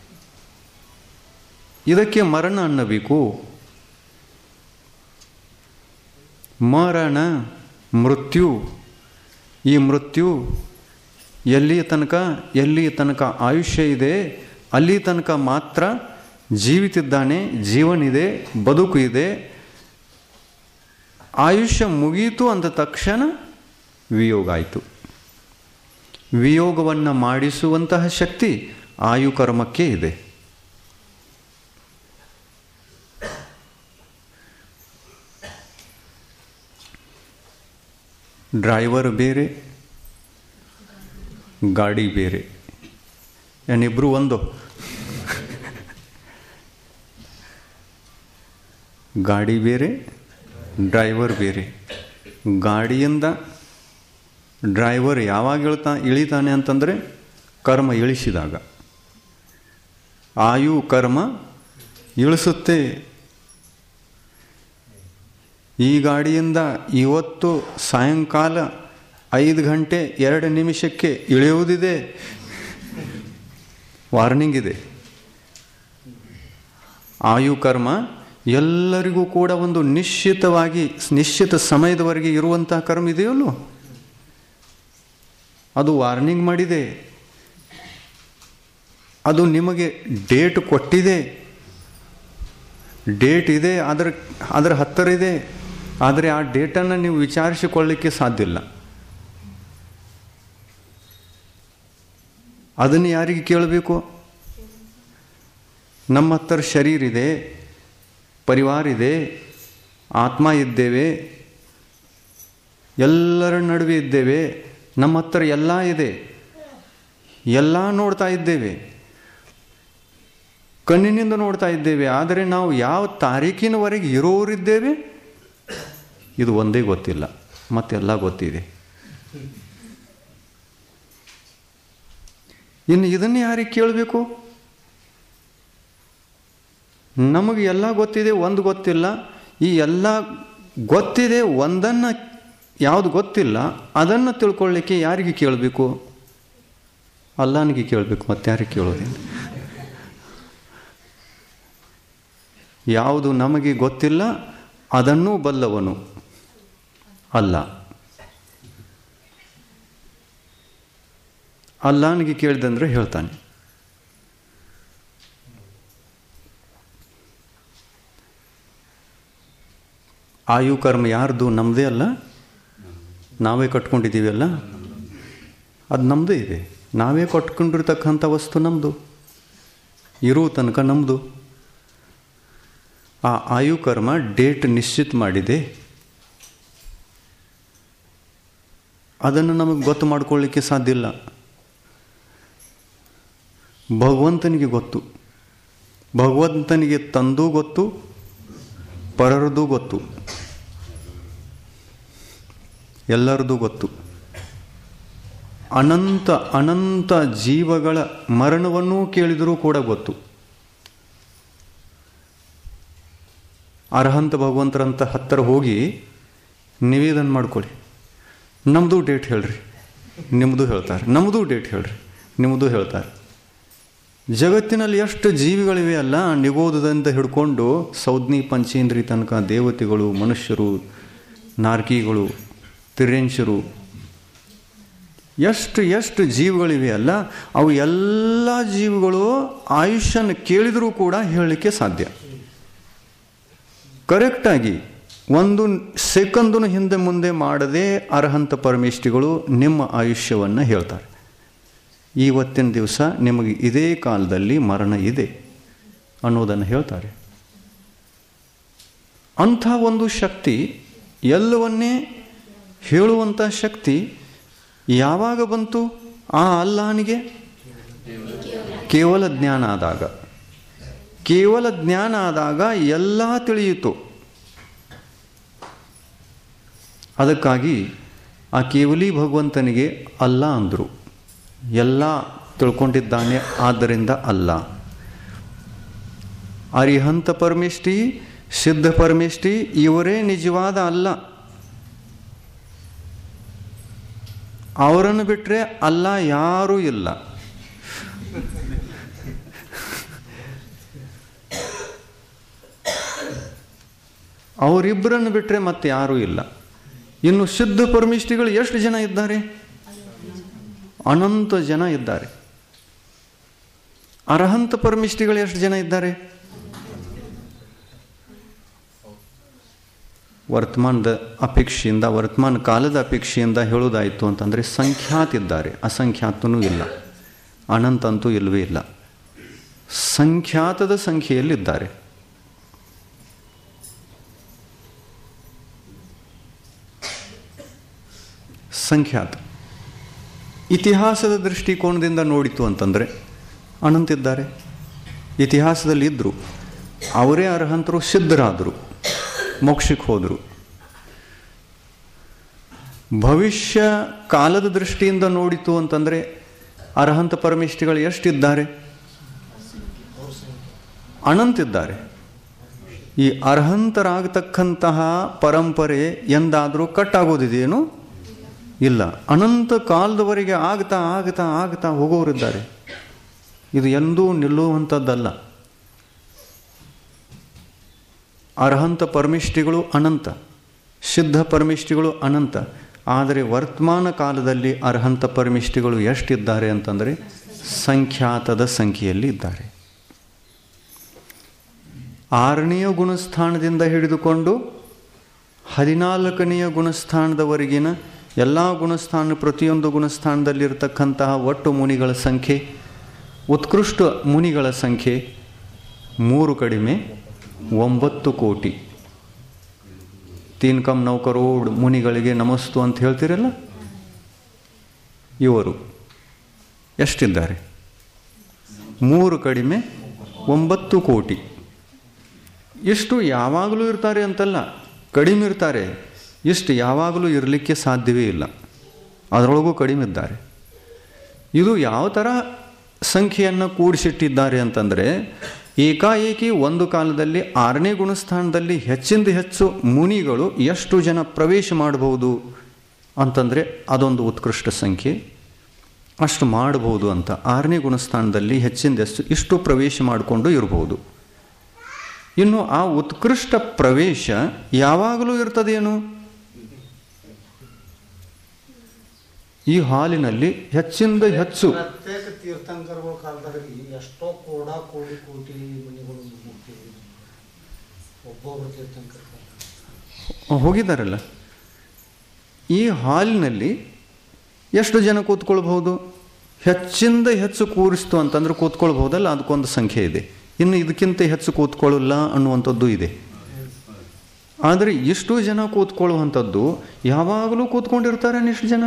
ಇದಕ್ಕೆ ಮರಣ ಅನ್ನಬೇಕು ಮರಣ ಮೃತ್ಯು ಈ ಮೃತ್ಯು ಎಲ್ಲಿಯ ತನಕ ಎಲ್ಲಿಯ ತನಕ ಆಯುಷ್ಯ ಇದೆ ಅಲ್ಲಿ ತನಕ ಮಾತ್ರ ಜೀವಿತಿದ್ದಾನೆ ಜೀವನಿದೆ ಬದುಕು ಇದೆ ಆಯುಷ್ಯ ಮುಗೀತು ಅಂದ ತಕ್ಷಣ ವಿಯೋಗ ಆಯಿತು ವಿಯೋಗವನ್ನು ಮಾಡಿಸುವಂತಹ ಶಕ್ತಿ ಆಯುಕರ್ಮಕ್ಕೆ ಇದೆ ಡ್ರೈವರ್ ಬೇರೆ ಗಾಡಿ ಬೇರೆ ಏನಿಬ್ರು ಒಂದು ಗಾಡಿ ಬೇರೆ ಡ್ರೈವರ್ ಬೇರೆ ಗಾಡಿಯಿಂದ ಡ್ರೈವರ್ ಯಾವಾಗ ಇಳ್ತಾ ಇಳಿತಾನೆ ಅಂತಂದರೆ ಕರ್ಮ ಇಳಿಸಿದಾಗ ಆಯು ಕರ್ಮ ಇಳಿಸುತ್ತೆ ಈ ಗಾಡಿಯಿಂದ ಇವತ್ತು ಸಾಯಂಕಾಲ ಐದು ಗಂಟೆ ಎರಡು ನಿಮಿಷಕ್ಕೆ ಇಳಿಯುವುದಿದೆ ವಾರ್ನಿಂಗ್ ಇದೆ ಆಯು ಕರ್ಮ ಎಲ್ಲರಿಗೂ ಕೂಡ ಒಂದು ನಿಶ್ಚಿತವಾಗಿ ನಿಶ್ಚಿತ ಸಮಯದವರೆಗೆ ಇರುವಂತಹ ಕರ್ಮ ಇದೆಯಲ್ಲೋ ಅದು ವಾರ್ನಿಂಗ್ ಮಾಡಿದೆ ಅದು ನಿಮಗೆ ಡೇಟ್ ಕೊಟ್ಟಿದೆ ಡೇಟ್ ಇದೆ ಅದರ ಅದರ ಹತ್ತಿರ ಇದೆ ಆದರೆ ಆ ಡೇಟನ್ನು ನೀವು ವಿಚಾರಿಸಿಕೊಳ್ಳಿಕ್ಕೆ ಸಾಧ್ಯ ಇಲ್ಲ ಅದನ್ನು ಯಾರಿಗೆ ಕೇಳಬೇಕು ನಮ್ಮ ಹತ್ರ ಶರೀರ ಇದೆ ಪರಿವಾರ ಇದೆ ಆತ್ಮ ಇದ್ದೇವೆ ಎಲ್ಲರ ನಡುವೆ ಇದ್ದೇವೆ ನಮ್ಮ ಹತ್ರ ಎಲ್ಲ ಇದೆ ಎಲ್ಲ ನೋಡ್ತಾ ಇದ್ದೇವೆ ಕಣ್ಣಿನಿಂದ ನೋಡ್ತಾ ಇದ್ದೇವೆ ಆದರೆ ನಾವು ಯಾವ ತಾರೀಕಿನವರೆಗೆ ಇರೋರಿದ್ದೇವೆ ಇದು ಒಂದೇ ಗೊತ್ತಿಲ್ಲ ಮತ್ತೆಲ್ಲ ಗೊತ್ತಿದೆ ಇನ್ನು ಇದನ್ನು ಯಾರಿಗೆ ಕೇಳಬೇಕು ನಮಗೆ ಎಲ್ಲ ಗೊತ್ತಿದೆ ಒಂದು ಗೊತ್ತಿಲ್ಲ ಈ ಎಲ್ಲ ಗೊತ್ತಿದೆ ಒಂದನ್ನು ಯಾವುದು ಗೊತ್ತಿಲ್ಲ ಅದನ್ನು ತಿಳ್ಕೊಳ್ಳಿಕ್ಕೆ ಯಾರಿಗೆ ಕೇಳಬೇಕು ಅಲ್ಲನಿಗೆ ಕೇಳಬೇಕು ಮತ್ತೆ ಯಾರಿಗೆ ಕೇಳೋದಿಲ್ಲ ಯಾವುದು ನಮಗೆ ಗೊತ್ತಿಲ್ಲ ಅದನ್ನೂ ಬಲ್ಲವನು ಅಲ್ಲ ಅಲ್ಲಾನಿಗೆ ಕೇಳಿದಂದ್ರೆ ಹೇಳ್ತಾನೆ ಆಯು ಕರ್ಮ ಯಾರ್ದು ನಮ್ಮದೇ ಅಲ್ಲ ನಾವೇ ಕಟ್ಕೊಂಡಿದ್ದೀವಿ ಅಲ್ಲ ಅದು ನಮ್ಮದೇ ಇದೆ ನಾವೇ ಕಟ್ಕೊಂಡಿರ್ತಕ್ಕಂಥ ವಸ್ತು ನಮ್ಮದು ಇರೋ ತನಕ ನಮ್ಮದು ಆ ಆಯು ಕರ್ಮ ಡೇಟ್ ನಿಶ್ಚಿತ ಮಾಡಿದೆ ಅದನ್ನು ನಮಗೆ ಗೊತ್ತು ಮಾಡ್ಕೊಳ್ಳಿಕ್ಕೆ ಸಾಧ್ಯ ಇಲ್ಲ ಭಗವಂತನಿಗೆ ಗೊತ್ತು ಭಗವಂತನಿಗೆ ತಂದೂ ಗೊತ್ತು ಪರರದು ಗೊತ್ತು ಎಲ್ಲರದು ಗೊತ್ತು ಅನಂತ ಅನಂತ ಜೀವಗಳ ಮರಣವನ್ನೂ ಕೇಳಿದರೂ ಕೂಡ ಗೊತ್ತು ಅರ್ಹಂತ ಭಗವಂತರಂತ ಹತ್ತಿರ ಹೋಗಿ ನಿವೇದನ ಮಾಡ್ಕೊಳ್ಳಿ ನಮ್ಮದು ಡೇಟ್ ಹೇಳ್ರಿ ನಿಮ್ಮದು ಹೇಳ್ತಾರೆ ನಮ್ಮದು ಡೇಟ್ ಹೇಳ್ರಿ ನಿಮ್ಮದು ಹೇಳ್ತಾರೆ ಜಗತ್ತಿನಲ್ಲಿ ಎಷ್ಟು ಜೀವಿಗಳಿವೆ ಅಲ್ಲ ನಿಗೋದದಿಂದ ಹಿಡ್ಕೊಂಡು ಸೌದ್ನಿ ಪಂಚೇಂದ್ರಿ ತನಕ ದೇವತೆಗಳು ಮನುಷ್ಯರು ನಾರ್ಕಿಗಳು ತಿರ್ಯಂಶರು ಎಷ್ಟು ಎಷ್ಟು ಜೀವಿಗಳಿವೆ ಅಲ್ಲ ಅವು ಎಲ್ಲ ಜೀವಿಗಳು ಆಯುಷ್ಯನ ಕೇಳಿದರೂ ಕೂಡ ಹೇಳಲಿಕ್ಕೆ ಸಾಧ್ಯ ಕರೆಕ್ಟಾಗಿ ಒಂದು ಸೆಕೆಂದನು ಹಿಂದೆ ಮುಂದೆ ಮಾಡದೆ ಅರ್ಹಂತ ಪರಮೇಷ್ಠಿಗಳು ನಿಮ್ಮ ಆಯುಷ್ಯವನ್ನು ಹೇಳ್ತಾರೆ ಇವತ್ತಿನ ದಿವಸ ನಿಮಗೆ ಇದೇ ಕಾಲದಲ್ಲಿ ಮರಣ ಇದೆ ಅನ್ನೋದನ್ನು ಹೇಳ್ತಾರೆ ಅಂಥ ಒಂದು ಶಕ್ತಿ ಎಲ್ಲವನ್ನೇ ಹೇಳುವಂಥ ಶಕ್ತಿ ಯಾವಾಗ ಬಂತು ಆ ಅಲ್ಲಾನಿಗೆ ಕೇವಲ ಜ್ಞಾನ ಆದಾಗ ಕೇವಲ ಜ್ಞಾನ ಆದಾಗ ಎಲ್ಲ ತಿಳಿಯಿತು ಅದಕ್ಕಾಗಿ ಆ ಕೇವಲಿ ಭಗವಂತನಿಗೆ ಅಲ್ಲ ಅಂದರು ಎಲ್ಲ ತಿಳ್ಕೊಂಡಿದ್ದಾನೆ ಆದ್ದರಿಂದ ಅಲ್ಲ ಅರಿಹಂತ ಪರಮೇಷ್ಠಿ ಸಿದ್ಧ ಪರಮೇಷ್ಠಿ ಇವರೇ ನಿಜವಾದ ಅಲ್ಲ ಅವರನ್ನು ಬಿಟ್ಟರೆ ಅಲ್ಲ ಯಾರೂ ಇಲ್ಲ ಅವರಿಬ್ಬರನ್ನು ಬಿಟ್ಟರೆ ಮತ್ತೆ ಯಾರೂ ಇಲ್ಲ ಇನ್ನು ಸಿದ್ಧ ಪರಮಿಷ್ಠಿಗಳು ಎಷ್ಟು ಜನ ಇದ್ದಾರೆ ಅನಂತ ಜನ ಇದ್ದಾರೆ ಅರ್ಹಂತ ಪರಮಿಷ್ಠಿಗಳು ಎಷ್ಟು ಜನ ಇದ್ದಾರೆ ವರ್ತಮಾನದ ಅಪೇಕ್ಷೆಯಿಂದ ವರ್ತಮಾನ ಕಾಲದ ಅಪೇಕ್ಷೆಯಿಂದ ಹೇಳೋದಾಯಿತು ಅಂತಂದರೆ ಸಂಖ್ಯಾತ ಇದ್ದಾರೆ ಅಸಂಖ್ಯಾತನೂ ಇಲ್ಲ ಅನಂತಂತೂ ಇಲ್ಲವೇ ಇಲ್ಲ ಸಂಖ್ಯಾತದ ಸಂಖ್ಯೆಯಲ್ಲಿದ್ದಾರೆ ಸಂಖ್ಯಾತ ಇತಿಹಾಸದ ದೃಷ್ಟಿಕೋನದಿಂದ ನೋಡಿತು ಅಂತಂದರೆ ಅನಂತಿದ್ದಾರೆ ಇತಿಹಾಸದಲ್ಲಿ ಇದ್ದರು ಅವರೇ ಅರ್ಹಂತರು ಸಿದ್ಧರಾದರು ಮೋಕ್ಷಕ್ಕೆ ಹೋದರು ಭವಿಷ್ಯ ಕಾಲದ ದೃಷ್ಟಿಯಿಂದ ನೋಡಿತು ಅಂತಂದರೆ ಅರ್ಹಂತ ಪರಮಿಷ್ಠಿಗಳು ಎಷ್ಟಿದ್ದಾರೆ ಅನಂತಿದ್ದಾರೆ ಈ ಅರ್ಹಂತರಾಗತಕ್ಕಂತಹ ಪರಂಪರೆ ಎಂದಾದರೂ ಕಟ್ಟಾಗೋದಿದೆಯೇನು ಇಲ್ಲ ಅನಂತ ಕಾಲದವರೆಗೆ ಆಗ್ತಾ ಆಗ್ತಾ ಆಗ್ತಾ ಹೋಗೋರಿದ್ದಾರೆ ಇದು ಎಂದೂ ನಿಲ್ಲುವಂಥದ್ದಲ್ಲ ಅರ್ಹಂತ ಪರಮಿಷ್ಠಿಗಳು ಅನಂತ ಸಿದ್ಧ ಪರಮಿಷ್ಠಿಗಳು ಅನಂತ ಆದರೆ ವರ್ತಮಾನ ಕಾಲದಲ್ಲಿ ಅರ್ಹಂತ ಪರಮಿಷ್ಠಿಗಳು ಎಷ್ಟಿದ್ದಾರೆ ಅಂತಂದರೆ ಸಂಖ್ಯಾತದ ಸಂಖ್ಯೆಯಲ್ಲಿ ಇದ್ದಾರೆ ಆರನೆಯ ಗುಣಸ್ಥಾನದಿಂದ ಹಿಡಿದುಕೊಂಡು ಹದಿನಾಲ್ಕನೆಯ ಗುಣಸ್ಥಾನದವರೆಗಿನ ಎಲ್ಲ ಗುಣಸ್ಥಾನ ಪ್ರತಿಯೊಂದು ಗುಣಸ್ಥಾನದಲ್ಲಿರ್ತಕ್ಕಂತಹ ಒಟ್ಟು ಮುನಿಗಳ ಸಂಖ್ಯೆ ಉತ್ಕೃಷ್ಟ ಮುನಿಗಳ ಸಂಖ್ಯೆ ಮೂರು ಕಡಿಮೆ ಒಂಬತ್ತು ಕೋಟಿ ತೀನ್ ಕಮ್ ನೌ ಕರೋಡ್ ಮುನಿಗಳಿಗೆ ನಮಸ್ತು ಅಂತ ಹೇಳ್ತೀರಲ್ಲ ಇವರು ಎಷ್ಟಿದ್ದಾರೆ ಮೂರು ಕಡಿಮೆ ಒಂಬತ್ತು ಕೋಟಿ ಇಷ್ಟು ಯಾವಾಗಲೂ ಇರ್ತಾರೆ ಅಂತಲ್ಲ ಕಡಿಮೆ ಇರ್ತಾರೆ ಇಷ್ಟು ಯಾವಾಗಲೂ ಇರಲಿಕ್ಕೆ ಸಾಧ್ಯವೇ ಇಲ್ಲ ಅದರೊಳಗೂ ಕಡಿಮೆ ಇದ್ದಾರೆ ಇದು ಯಾವ ಥರ ಸಂಖ್ಯೆಯನ್ನು ಕೂಡಿಸಿಟ್ಟಿದ್ದಾರೆ ಅಂತಂದರೆ ಏಕಾಏಕಿ ಒಂದು ಕಾಲದಲ್ಲಿ ಆರನೇ ಗುಣಸ್ಥಾನದಲ್ಲಿ ಹೆಚ್ಚಿಂದ ಹೆಚ್ಚು ಮುನಿಗಳು ಎಷ್ಟು ಜನ ಪ್ರವೇಶ ಮಾಡಬಹುದು ಅಂತಂದರೆ ಅದೊಂದು ಉತ್ಕೃಷ್ಟ ಸಂಖ್ಯೆ ಅಷ್ಟು ಮಾಡಬಹುದು ಅಂತ ಆರನೇ ಗುಣಸ್ಥಾನದಲ್ಲಿ ಹೆಚ್ಚಿಂದ ಹೆಚ್ಚು ಇಷ್ಟು ಪ್ರವೇಶ ಮಾಡಿಕೊಂಡು ಇರಬಹುದು ಇನ್ನು ಆ ಉತ್ಕೃಷ್ಟ ಪ್ರವೇಶ ಯಾವಾಗಲೂ ಇರ್ತದೇನು ಈ ಹಾಲಿನಲ್ಲಿ ಹೆಚ್ಚಿಂದ ಹೆಚ್ಚು ಪ್ರತ್ಯೇಕ ತೀರ್ಥಂಕರಗಳ ಕಾಲದಾಗ ಎಷ್ಟೋ ಕೋಡ ಕೋಟಿ ಕೋಟಿ ಮನೆಗಳು ಮುಕ್ತಿ ಒಬ್ಬೊಬ್ಬರು ತೀರ್ಥಂಕರ ಹೋಗಿದ್ದಾರಲ್ಲ ಈ ಹಾಲಿನಲ್ಲಿ ಎಷ್ಟು ಜನ ಕೂತ್ಕೊಳ್ಬಹುದು ಹೆಚ್ಚಿಂದ ಹೆಚ್ಚು ಕೂರಿಸ್ತು ಅಂತಂದ್ರೆ ಕೂತ್ಕೊಳ್ಬಹುದಲ್ಲ ಅದಕ್ಕೊಂದು ಸಂಖ್ಯೆ ಇದೆ ಇನ್ನು ಇದಕ್ಕಿಂತ ಹೆಚ್ಚು ಕೂತ್ಕೊಳ್ಳಲ್ಲ ಅನ್ನುವಂಥದ್ದು ಇದೆ ಆದರೆ ಇಷ್ಟು ಜನ ಕೂತ್ಕೊಳ್ಳುವಂಥದ್ದು ಯಾವಾಗಲೂ ಕೂತ್ಕೊಂಡಿರ್ತಾರೆ ಇಷ್ಟು ಜನ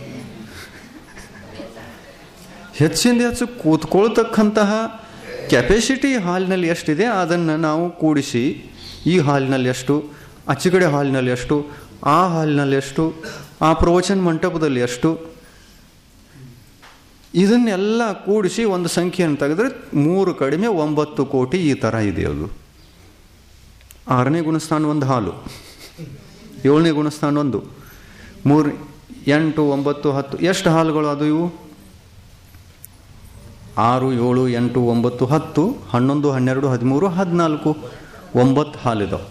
ಹೆಚ್ಚಿಂದ ಹೆಚ್ಚು ಕೂತ್ಕೊಳ್ತಕ್ಕಂತಹ ಕೆಪಾಸಿಟಿ ಹಾಲಿನಲ್ಲಿ ಎಷ್ಟಿದೆ ಅದನ್ನು ನಾವು ಕೂಡಿಸಿ ಈ ಹಾಲಿನಲ್ಲಿ ಎಷ್ಟು ಅಚ್ಚುಕಡೆ ಹಾಲಿನಲ್ಲಿ ಎಷ್ಟು ಆ ಹಾಲಿನಲ್ಲಿ ಎಷ್ಟು ಆ ಪ್ರವಚನ ಮಂಟಪದಲ್ಲಿ ಎಷ್ಟು ಇದನ್ನೆಲ್ಲ ಕೂಡಿಸಿ ಒಂದು ಸಂಖ್ಯೆಯನ್ನು ತೆಗೆದ್ರೆ ಮೂರು ಕಡಿಮೆ ಒಂಬತ್ತು ಕೋಟಿ ಈ ಥರ ಇದೆ ಅದು ಆರನೇ ಗುಣಸ್ಥಾನ ಒಂದು ಹಾಲು ಏಳನೇ ಗುಣಸ್ಥಾನ ಒಂದು ಮೂರು ಎಂಟು ಒಂಬತ್ತು ಹತ್ತು ಎಷ್ಟು ಹಾಲುಗಳು ಅದು ಇವು ಆರು ಏಳು ಎಂಟು ಒಂಬತ್ತು ಹತ್ತು ಹನ್ನೊಂದು ಹನ್ನೆರಡು ಹದಿಮೂರು ಹದಿನಾಲ್ಕು ಒಂಬತ್ತು ಹಾಲಿದಾವೆ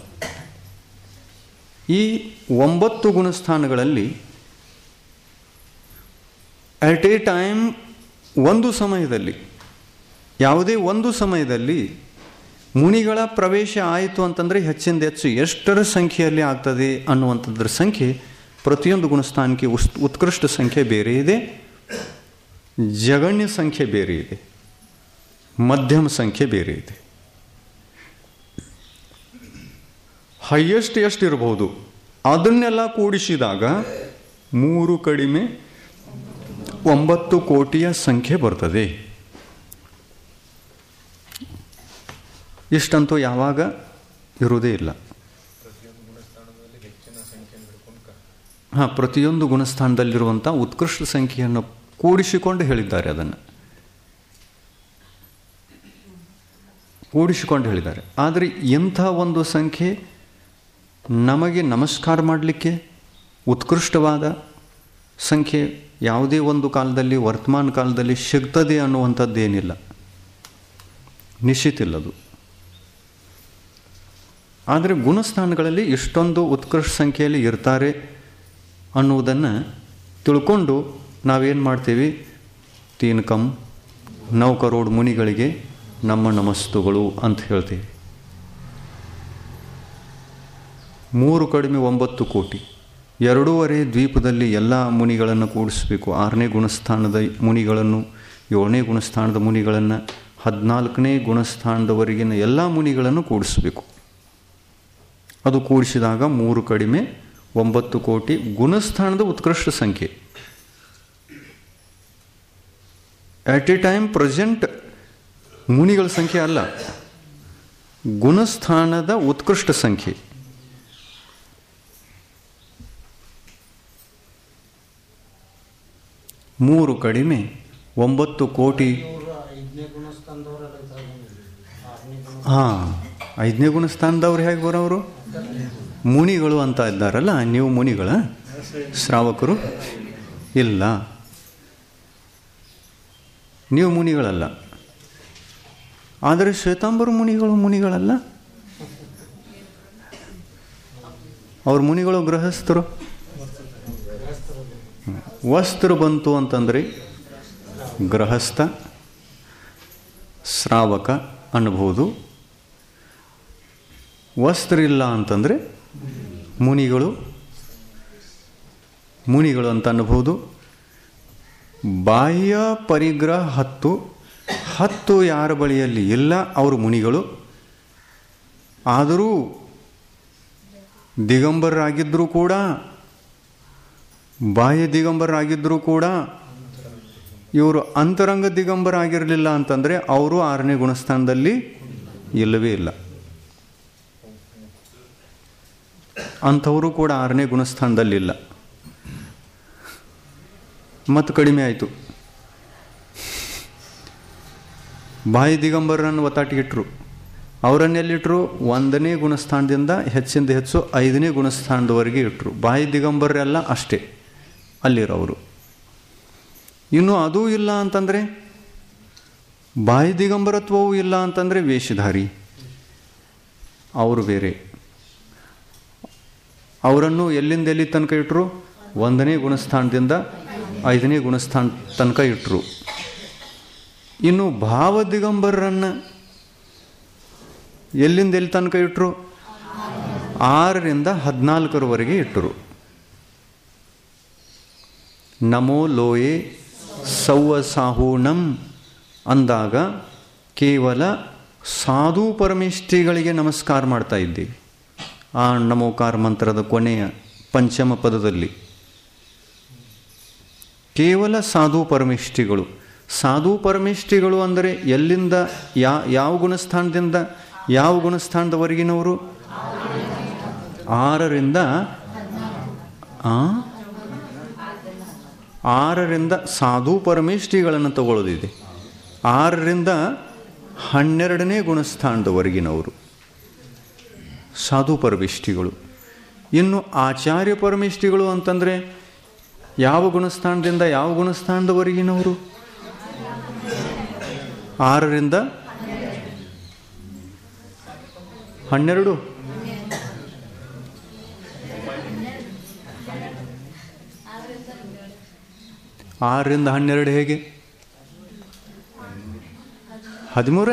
ಈ ಒಂಬತ್ತು ಗುಣಸ್ಥಾನಗಳಲ್ಲಿ ಅಟ್ ಎ ಟೈಮ್ ಒಂದು ಸಮಯದಲ್ಲಿ ಯಾವುದೇ ಒಂದು ಸಮಯದಲ್ಲಿ ಮುನಿಗಳ ಪ್ರವೇಶ ಆಯಿತು ಅಂತಂದರೆ ಹೆಚ್ಚಿಂದ ಹೆಚ್ಚು ಎಷ್ಟರ ಸಂಖ್ಯೆಯಲ್ಲಿ ಆಗ್ತದೆ ಅನ್ನುವಂಥದ್ರ ಸಂಖ್ಯೆ ಪ್ರತಿಯೊಂದು ಗುಣಸ್ಥಾನಕ್ಕೆ ಉಸ್ ಉತ್ಕೃಷ್ಟ ಸಂಖ್ಯೆ ಬೇರೆ ಇದೆ ಜಗಣ್ಯ ಸಂಖ್ಯೆ ಬೇರೆ ಇದೆ ಮಧ್ಯಮ ಸಂಖ್ಯೆ ಬೇರೆ ಇದೆ ಹೈಯೆಸ್ಟ್ ಎಷ್ಟು ಇರಬಹುದು ಅದನ್ನೆಲ್ಲ ಕೂಡಿಸಿದಾಗ ಮೂರು ಕಡಿಮೆ ಒಂಬತ್ತು ಕೋಟಿಯ ಸಂಖ್ಯೆ ಬರ್ತದೆ ಇಷ್ಟಂತೂ ಯಾವಾಗ ಇರುವುದೇ ಇಲ್ಲ ಹಾಂ ಪ್ರತಿಯೊಂದು ಗುಣಸ್ಥಾನದಲ್ಲಿರುವಂಥ ಉತ್ಕೃಷ್ಟ ಸಂಖ್ಯೆಯನ್ನು ಕೂಡಿಸಿಕೊಂಡು ಹೇಳಿದ್ದಾರೆ ಅದನ್ನು ಕೂಡಿಸಿಕೊಂಡು ಹೇಳಿದ್ದಾರೆ ಆದರೆ ಇಂಥ ಒಂದು ಸಂಖ್ಯೆ ನಮಗೆ ನಮಸ್ಕಾರ ಮಾಡಲಿಕ್ಕೆ ಉತ್ಕೃಷ್ಟವಾದ ಸಂಖ್ಯೆ ಯಾವುದೇ ಒಂದು ಕಾಲದಲ್ಲಿ ವರ್ತಮಾನ ಕಾಲದಲ್ಲಿ ಸಿಗ್ತದೆ ಅನ್ನುವಂಥದ್ದೇನಿಲ್ಲ ನಿಶ್ಚಿತಿಲ್ಲದು ಆದರೆ ಗುಣಸ್ಥಾನಗಳಲ್ಲಿ ಇಷ್ಟೊಂದು ಉತ್ಕೃಷ್ಟ ಸಂಖ್ಯೆಯಲ್ಲಿ ಇರ್ತಾರೆ ಅನ್ನುವುದನ್ನು ತಿಳ್ಕೊಂಡು ನಾವೇನು ಮಾಡ್ತೀವಿ ತೀನ್ ಕಮ್ ನೌ ಕರೋಡ್ ಮುನಿಗಳಿಗೆ ನಮ್ಮ ನಮಸ್ತುಗಳು ಅಂತ ಹೇಳ್ತೀವಿ ಮೂರು ಕಡಿಮೆ ಒಂಬತ್ತು ಕೋಟಿ ಎರಡೂವರೆ ದ್ವೀಪದಲ್ಲಿ ಎಲ್ಲ ಮುನಿಗಳನ್ನು ಕೂಡಿಸಬೇಕು ಆರನೇ ಗುಣಸ್ಥಾನದ ಮುನಿಗಳನ್ನು ಏಳನೇ ಗುಣಸ್ಥಾನದ ಮುನಿಗಳನ್ನು ಹದಿನಾಲ್ಕನೇ ಗುಣಸ್ಥಾನದವರೆಗಿನ ಎಲ್ಲ ಮುನಿಗಳನ್ನು ಕೂಡಿಸಬೇಕು ಅದು ಕೂಡಿಸಿದಾಗ ಮೂರು ಕಡಿಮೆ ಒಂಬತ್ತು ಕೋಟಿ ಗುಣಸ್ಥಾನದ ಉತ್ಕೃಷ್ಟ ಸಂಖ್ಯೆ ಆಟ್ ಎ ಟೈಮ್ ಪ್ರೆಸೆಂಟ್ ಮುನಿಗಳ ಸಂಖ್ಯೆ ಅಲ್ಲ ಗುಣಸ್ಥಾನದ ಉತ್ಕೃಷ್ಟ ಸಂಖ್ಯೆ ಮೂರು ಕಡಿಮೆ ಒಂಬತ್ತು ಕೋಟಿ ಇವರು ಐದನೇ ಗುಣಸ್ಥಾನದವರೆಲ್ಲ ಇದ್ದಾರೆ ಆರನೇ ಗುಣ ಹಾಂ ಐದನೇ ಗುಣಸ್ಥಾನದವ್ರು ಹೇಗೆ ಬರೋರು ಮುನಿಗಳು ಅಂತ ಇದ್ದಾರಲ್ಲ ನೀವು ಮುನಿಗಳ ಶ್ರಾವಕರು ಇಲ್ಲ ನೀವು ಮುನಿಗಳಲ್ಲ ಆದರೆ ಶ್ವೇತಾಂಬರು ಮುನಿಗಳು ಮುನಿಗಳಲ್ಲ ಅವ್ರ ಮುನಿಗಳು ಗೃಹಸ್ಥರು ಹ್ಮ್. ವಸ್ತ್ರ ಬಂತು ಅಂತಂದರೆ ಗೃಹಸ್ಥ ಶ್ರಾವಕ ಅನ್ನಬಹುದು ವಸ್ತ್ರ ಇಲ್ಲ ಅಂತಂದರೆ ಮುನಿಗಳು ಮುನಿಗಳು ಅಂತ ಅನ್ನಬಹುದು ಬಾಹ್ಯ ಪರಿಗ್ರಹ ಹತ್ತು ಹತ್ತು ಯಾರ ಬಳಿಯಲ್ಲಿ ಇಲ್ಲ ಅವರು ಮುನಿಗಳು ಆದರೂ ದಿಗಂಬರರಾಗಿದ್ದರೂ ಕೂಡ ಬಾಹ್ಯ ದಿಗಂಬರರಾಗಿದ್ದರೂ ಕೂಡ ಇವರು ಅಂತರಂಗ ದಿಗಂಬರ ಆಗಿರಲಿಲ್ಲ ಅಂತಂದರೆ ಅವರು ಆರನೇ ಗುಣಸ್ಥಾನದಲ್ಲಿ ಇಲ್ಲವೇ ಇಲ್ಲ ಅಂಥವರು ಕೂಡ ಆರನೇ ಗುಣಸ್ಥಾನದಲ್ಲಿಲ್ಲ ಮತ್ತು ಕಡಿಮೆ ಆಯಿತು ಬಾಯಿ ದಿಗಂಬರರನ್ನು ಒತ್ತಾಟಿಗಿಟ್ರು ಅವರನ್ನೆಲ್ಲಿಟ್ಟರು ಒಂದನೇ ಗುಣಸ್ಥಾನದಿಂದ ಹೆಚ್ಚಿಂದ ಹೆಚ್ಚು ಐದನೇ ಗುಣಸ್ಥಾನದವರೆಗೆ ಇಟ್ಟರು ಬಾಯಿ ದಿಗಂಬರರೆಲ್ಲ ಅಷ್ಟೇ ಅಲ್ಲಿರೋರು ಇನ್ನು ಅದೂ ಇಲ್ಲ ಅಂತಂದರೆ ಬಾಯಿ ದಿಗಂಬರತ್ವವೂ ಇಲ್ಲ ಅಂತಂದರೆ ವೇಷಧಾರಿ ಅವರು ಬೇರೆ ಅವರನ್ನು ಎಲ್ಲಿಂದ ಎಲ್ಲಿ ತನಕ ಇಟ್ಟರು ಒಂದನೇ ಗುಣಸ್ಥಾನದಿಂದ ಐದನೇ ಗುಣಸ್ಥಾನ ತನಕ ಇಟ್ಟರು ಇನ್ನು ಭಾವ ದಿಗಂಬರರನ್ನು ಎಲ್ಲಿಂದ ಎಲ್ಲಿ ತನಕ ಇಟ್ಟರು ಆರರಿಂದ ಹದಿನಾಲ್ಕರವರೆಗೆ ಇಟ್ಟರು ನಮೋ ಲೋಯೆ ಸೌವ ಸಾಹೂಣಂ ಅಂದಾಗ ಕೇವಲ ಸಾಧು ಪರಮೇಷ್ಠಿಗಳಿಗೆ ನಮಸ್ಕಾರ ಮಾಡ್ತಾ ಇದ್ದೀವಿ ಆ ನಮೋಕಾರ ಮಂತ್ರದ ಕೊನೆಯ ಪಂಚಮ ಪದದಲ್ಲಿ ಕೇವಲ ಸಾಧು ಪರಮೇಷ್ಠಿಗಳು ಸಾಧು ಪರಮೇಷ್ಠಿಗಳು ಅಂದರೆ ಎಲ್ಲಿಂದ ಯಾ ಯಾವ ಗುಣಸ್ಥಾನದಿಂದ ಯಾವ ಗುಣಸ್ಥಾನದವರೆಗಿನವರು ಆರರಿಂದ ಆ ಆರರಿಂದ ಸಾಧು ಪರಮೇಷ್ಠಿಗಳನ್ನು ತಗೊಳ್ಳೋದಿದೆ ಆರರಿಂದ ಹನ್ನೆರಡನೇ ಗುಣಸ್ಥಾನದವರೆಗಿನವರು ಸಾಧು ಪರಮೇಷ್ಠಿಗಳು ಇನ್ನು ಆಚಾರ್ಯ ಪರಮೇಷ್ಠಿಗಳು ಅಂತಂದರೆ ಯಾವ ಗುಣಸ್ಥಾನದಿಂದ ಯಾವ ಗುಣಸ್ಥಾನದವರೆಗಿನವರು ಆರರಿಂದ ಹನ್ನೆರಡು ಆರರಿಂದ ಹನ್ನೆರಡು ಹೇಗೆ ಹದಿಮೂರ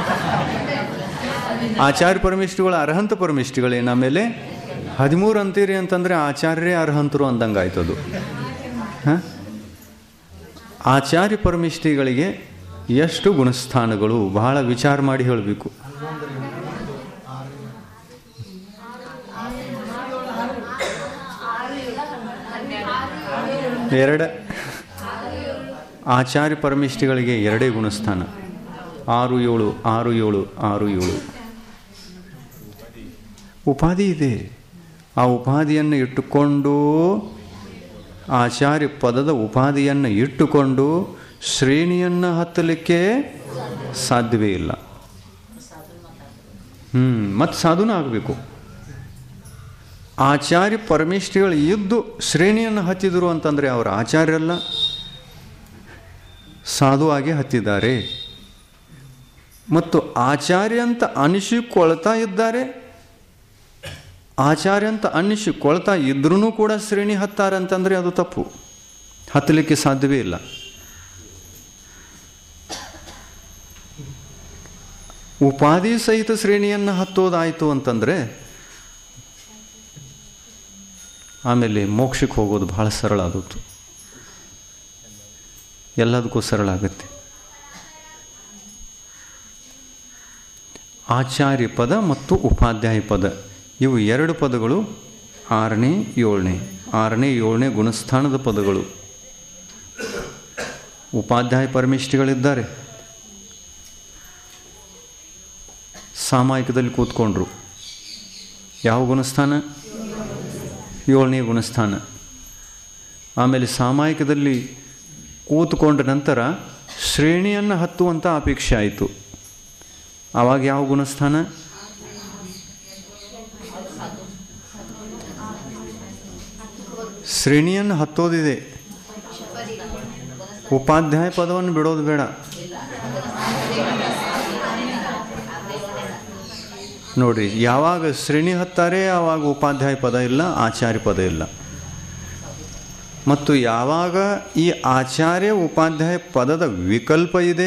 ಆಚಾರ್ಯ ಪರಮೇಷ್ಠಿಗಳು ಅರ್ಹಂತ ಪರಮೇಷ್ಠಿಗಳೇನು ಆಮೇಲೆ ಹದಿಮೂರು ಅಂತೀರಿ ಅಂತಂದರೆ ಆಚಾರ್ಯರೇ ಅರ್ಹಂತರು ಅಂದಂಗೆ ಆಯ್ತದು ಹಾಂ ಆಚಾರ್ಯ ಪರಮೇಷ್ಠಿಗಳಿಗೆ ಎಷ್ಟು ಗುಣಸ್ಥಾನಗಳು ಬಹಳ ವಿಚಾರ ಮಾಡಿ ಹೇಳಬೇಕು ಎರಡ ಆಚಾರ್ಯ ಪರಮೇಷ್ಠಿಗಳಿಗೆ ಎರಡೇ ಗುಣಸ್ಥಾನ ಆರು ಏಳು ಆರು ಏಳು ಆರು ಏಳು ಉಪಾಧಿ ಇದೆ ಆ ಉಪಾಧಿಯನ್ನು ಇಟ್ಟುಕೊಂಡು ಆಚಾರ್ಯ ಪದದ ಉಪಾಧಿಯನ್ನು ಇಟ್ಟುಕೊಂಡು ಶ್ರೇಣಿಯನ್ನು ಹತ್ತಲಿಕ್ಕೆ ಸಾಧ್ಯವೇ ಇಲ್ಲ ಹ್ಞೂ ಮತ್ತು ಸಾಧುನ ಆಗಬೇಕು ಆಚಾರ್ಯ ಪರಮೇಷ್ಠಿಗಳು ಇದ್ದು ಶ್ರೇಣಿಯನ್ನು ಹತ್ತಿದರು ಅಂತಂದರೆ ಅವರ ಆಚಾರ್ಯರಲ್ಲ ಸಾಧುವಾಗಿ ಹತ್ತಿದ್ದಾರೆ ಮತ್ತು ಆಚಾರ್ಯ ಅಂತ ಅನಿಸಿಕೊಳ್ತಾ ಇದ್ದಾರೆ ಆಚಾರ್ಯ ಅಂತ ಅನ್ನಿಸಿಕೊಳ್ತಾ ಇದ್ರೂ ಕೂಡ ಶ್ರೇಣಿ ಹತ್ತಾರೆ ಅಂತಂದರೆ ಅದು ತಪ್ಪು ಹತ್ತಲಿಕ್ಕೆ ಸಾಧ್ಯವೇ ಇಲ್ಲ ಉಪಾಧಿ ಸಹಿತ ಶ್ರೇಣಿಯನ್ನು ಹತ್ತೋದಾಯಿತು ಅಂತಂದರೆ ಆಮೇಲೆ ಮೋಕ್ಷಕ್ಕೆ ಹೋಗೋದು ಬಹಳ ಸರಳ ಆದದ್ದು ಎಲ್ಲದಕ್ಕೂ ಸರಳ ಆಗುತ್ತೆ ಆಚಾರ್ಯ ಪದ ಮತ್ತು ಉಪಾಧ್ಯಾಯ ಪದ ಇವು ಎರಡು ಪದಗಳು ಆರನೇ ಏಳನೇ ಆರನೇ ಏಳನೇ ಗುಣಸ್ಥಾನದ ಪದಗಳು ಉಪಾಧ್ಯಾಯ ಪರಮೇಷ್ಠಿಗಳಿದ್ದಾರೆ ಸಾಮಾಯಿಕದಲ್ಲಿ ಕೂತ್ಕೊಂಡ್ರು ಯಾವ ಗುಣಸ್ಥಾನ ಏಳನೇ ಗುಣಸ್ಥಾನ ಆಮೇಲೆ ಸಾಮಾಯಿಕದಲ್ಲಿ ಕೂತ್ಕೊಂಡ ನಂತರ ಶ್ರೇಣಿಯನ್ನು ಹತ್ತುವಂಥ ಅಪೇಕ್ಷೆ ಆಯಿತು ಆವಾಗ ಯಾವ ಗುಣಸ್ಥಾನ ಶ್ರೇಣಿಯನ್ನು ಹತ್ತೋದಿದೆ ಉಪಾಧ್ಯಾಯ ಪದವನ್ನು ಬಿಡೋದು ಬೇಡ ನೋಡ್ರಿ ಯಾವಾಗ ಶ್ರೇಣಿ ಹತ್ತಾರೆ ಆವಾಗ ಉಪಾಧ್ಯಾಯ ಪದ ಇಲ್ಲ ಆಚಾರ್ಯ ಪದ ಇಲ್ಲ ಮತ್ತು ಯಾವಾಗ ಈ ಆಚಾರ್ಯ ಉಪಾಧ್ಯಾಯ ಪದದ ವಿಕಲ್ಪ ಇದೆ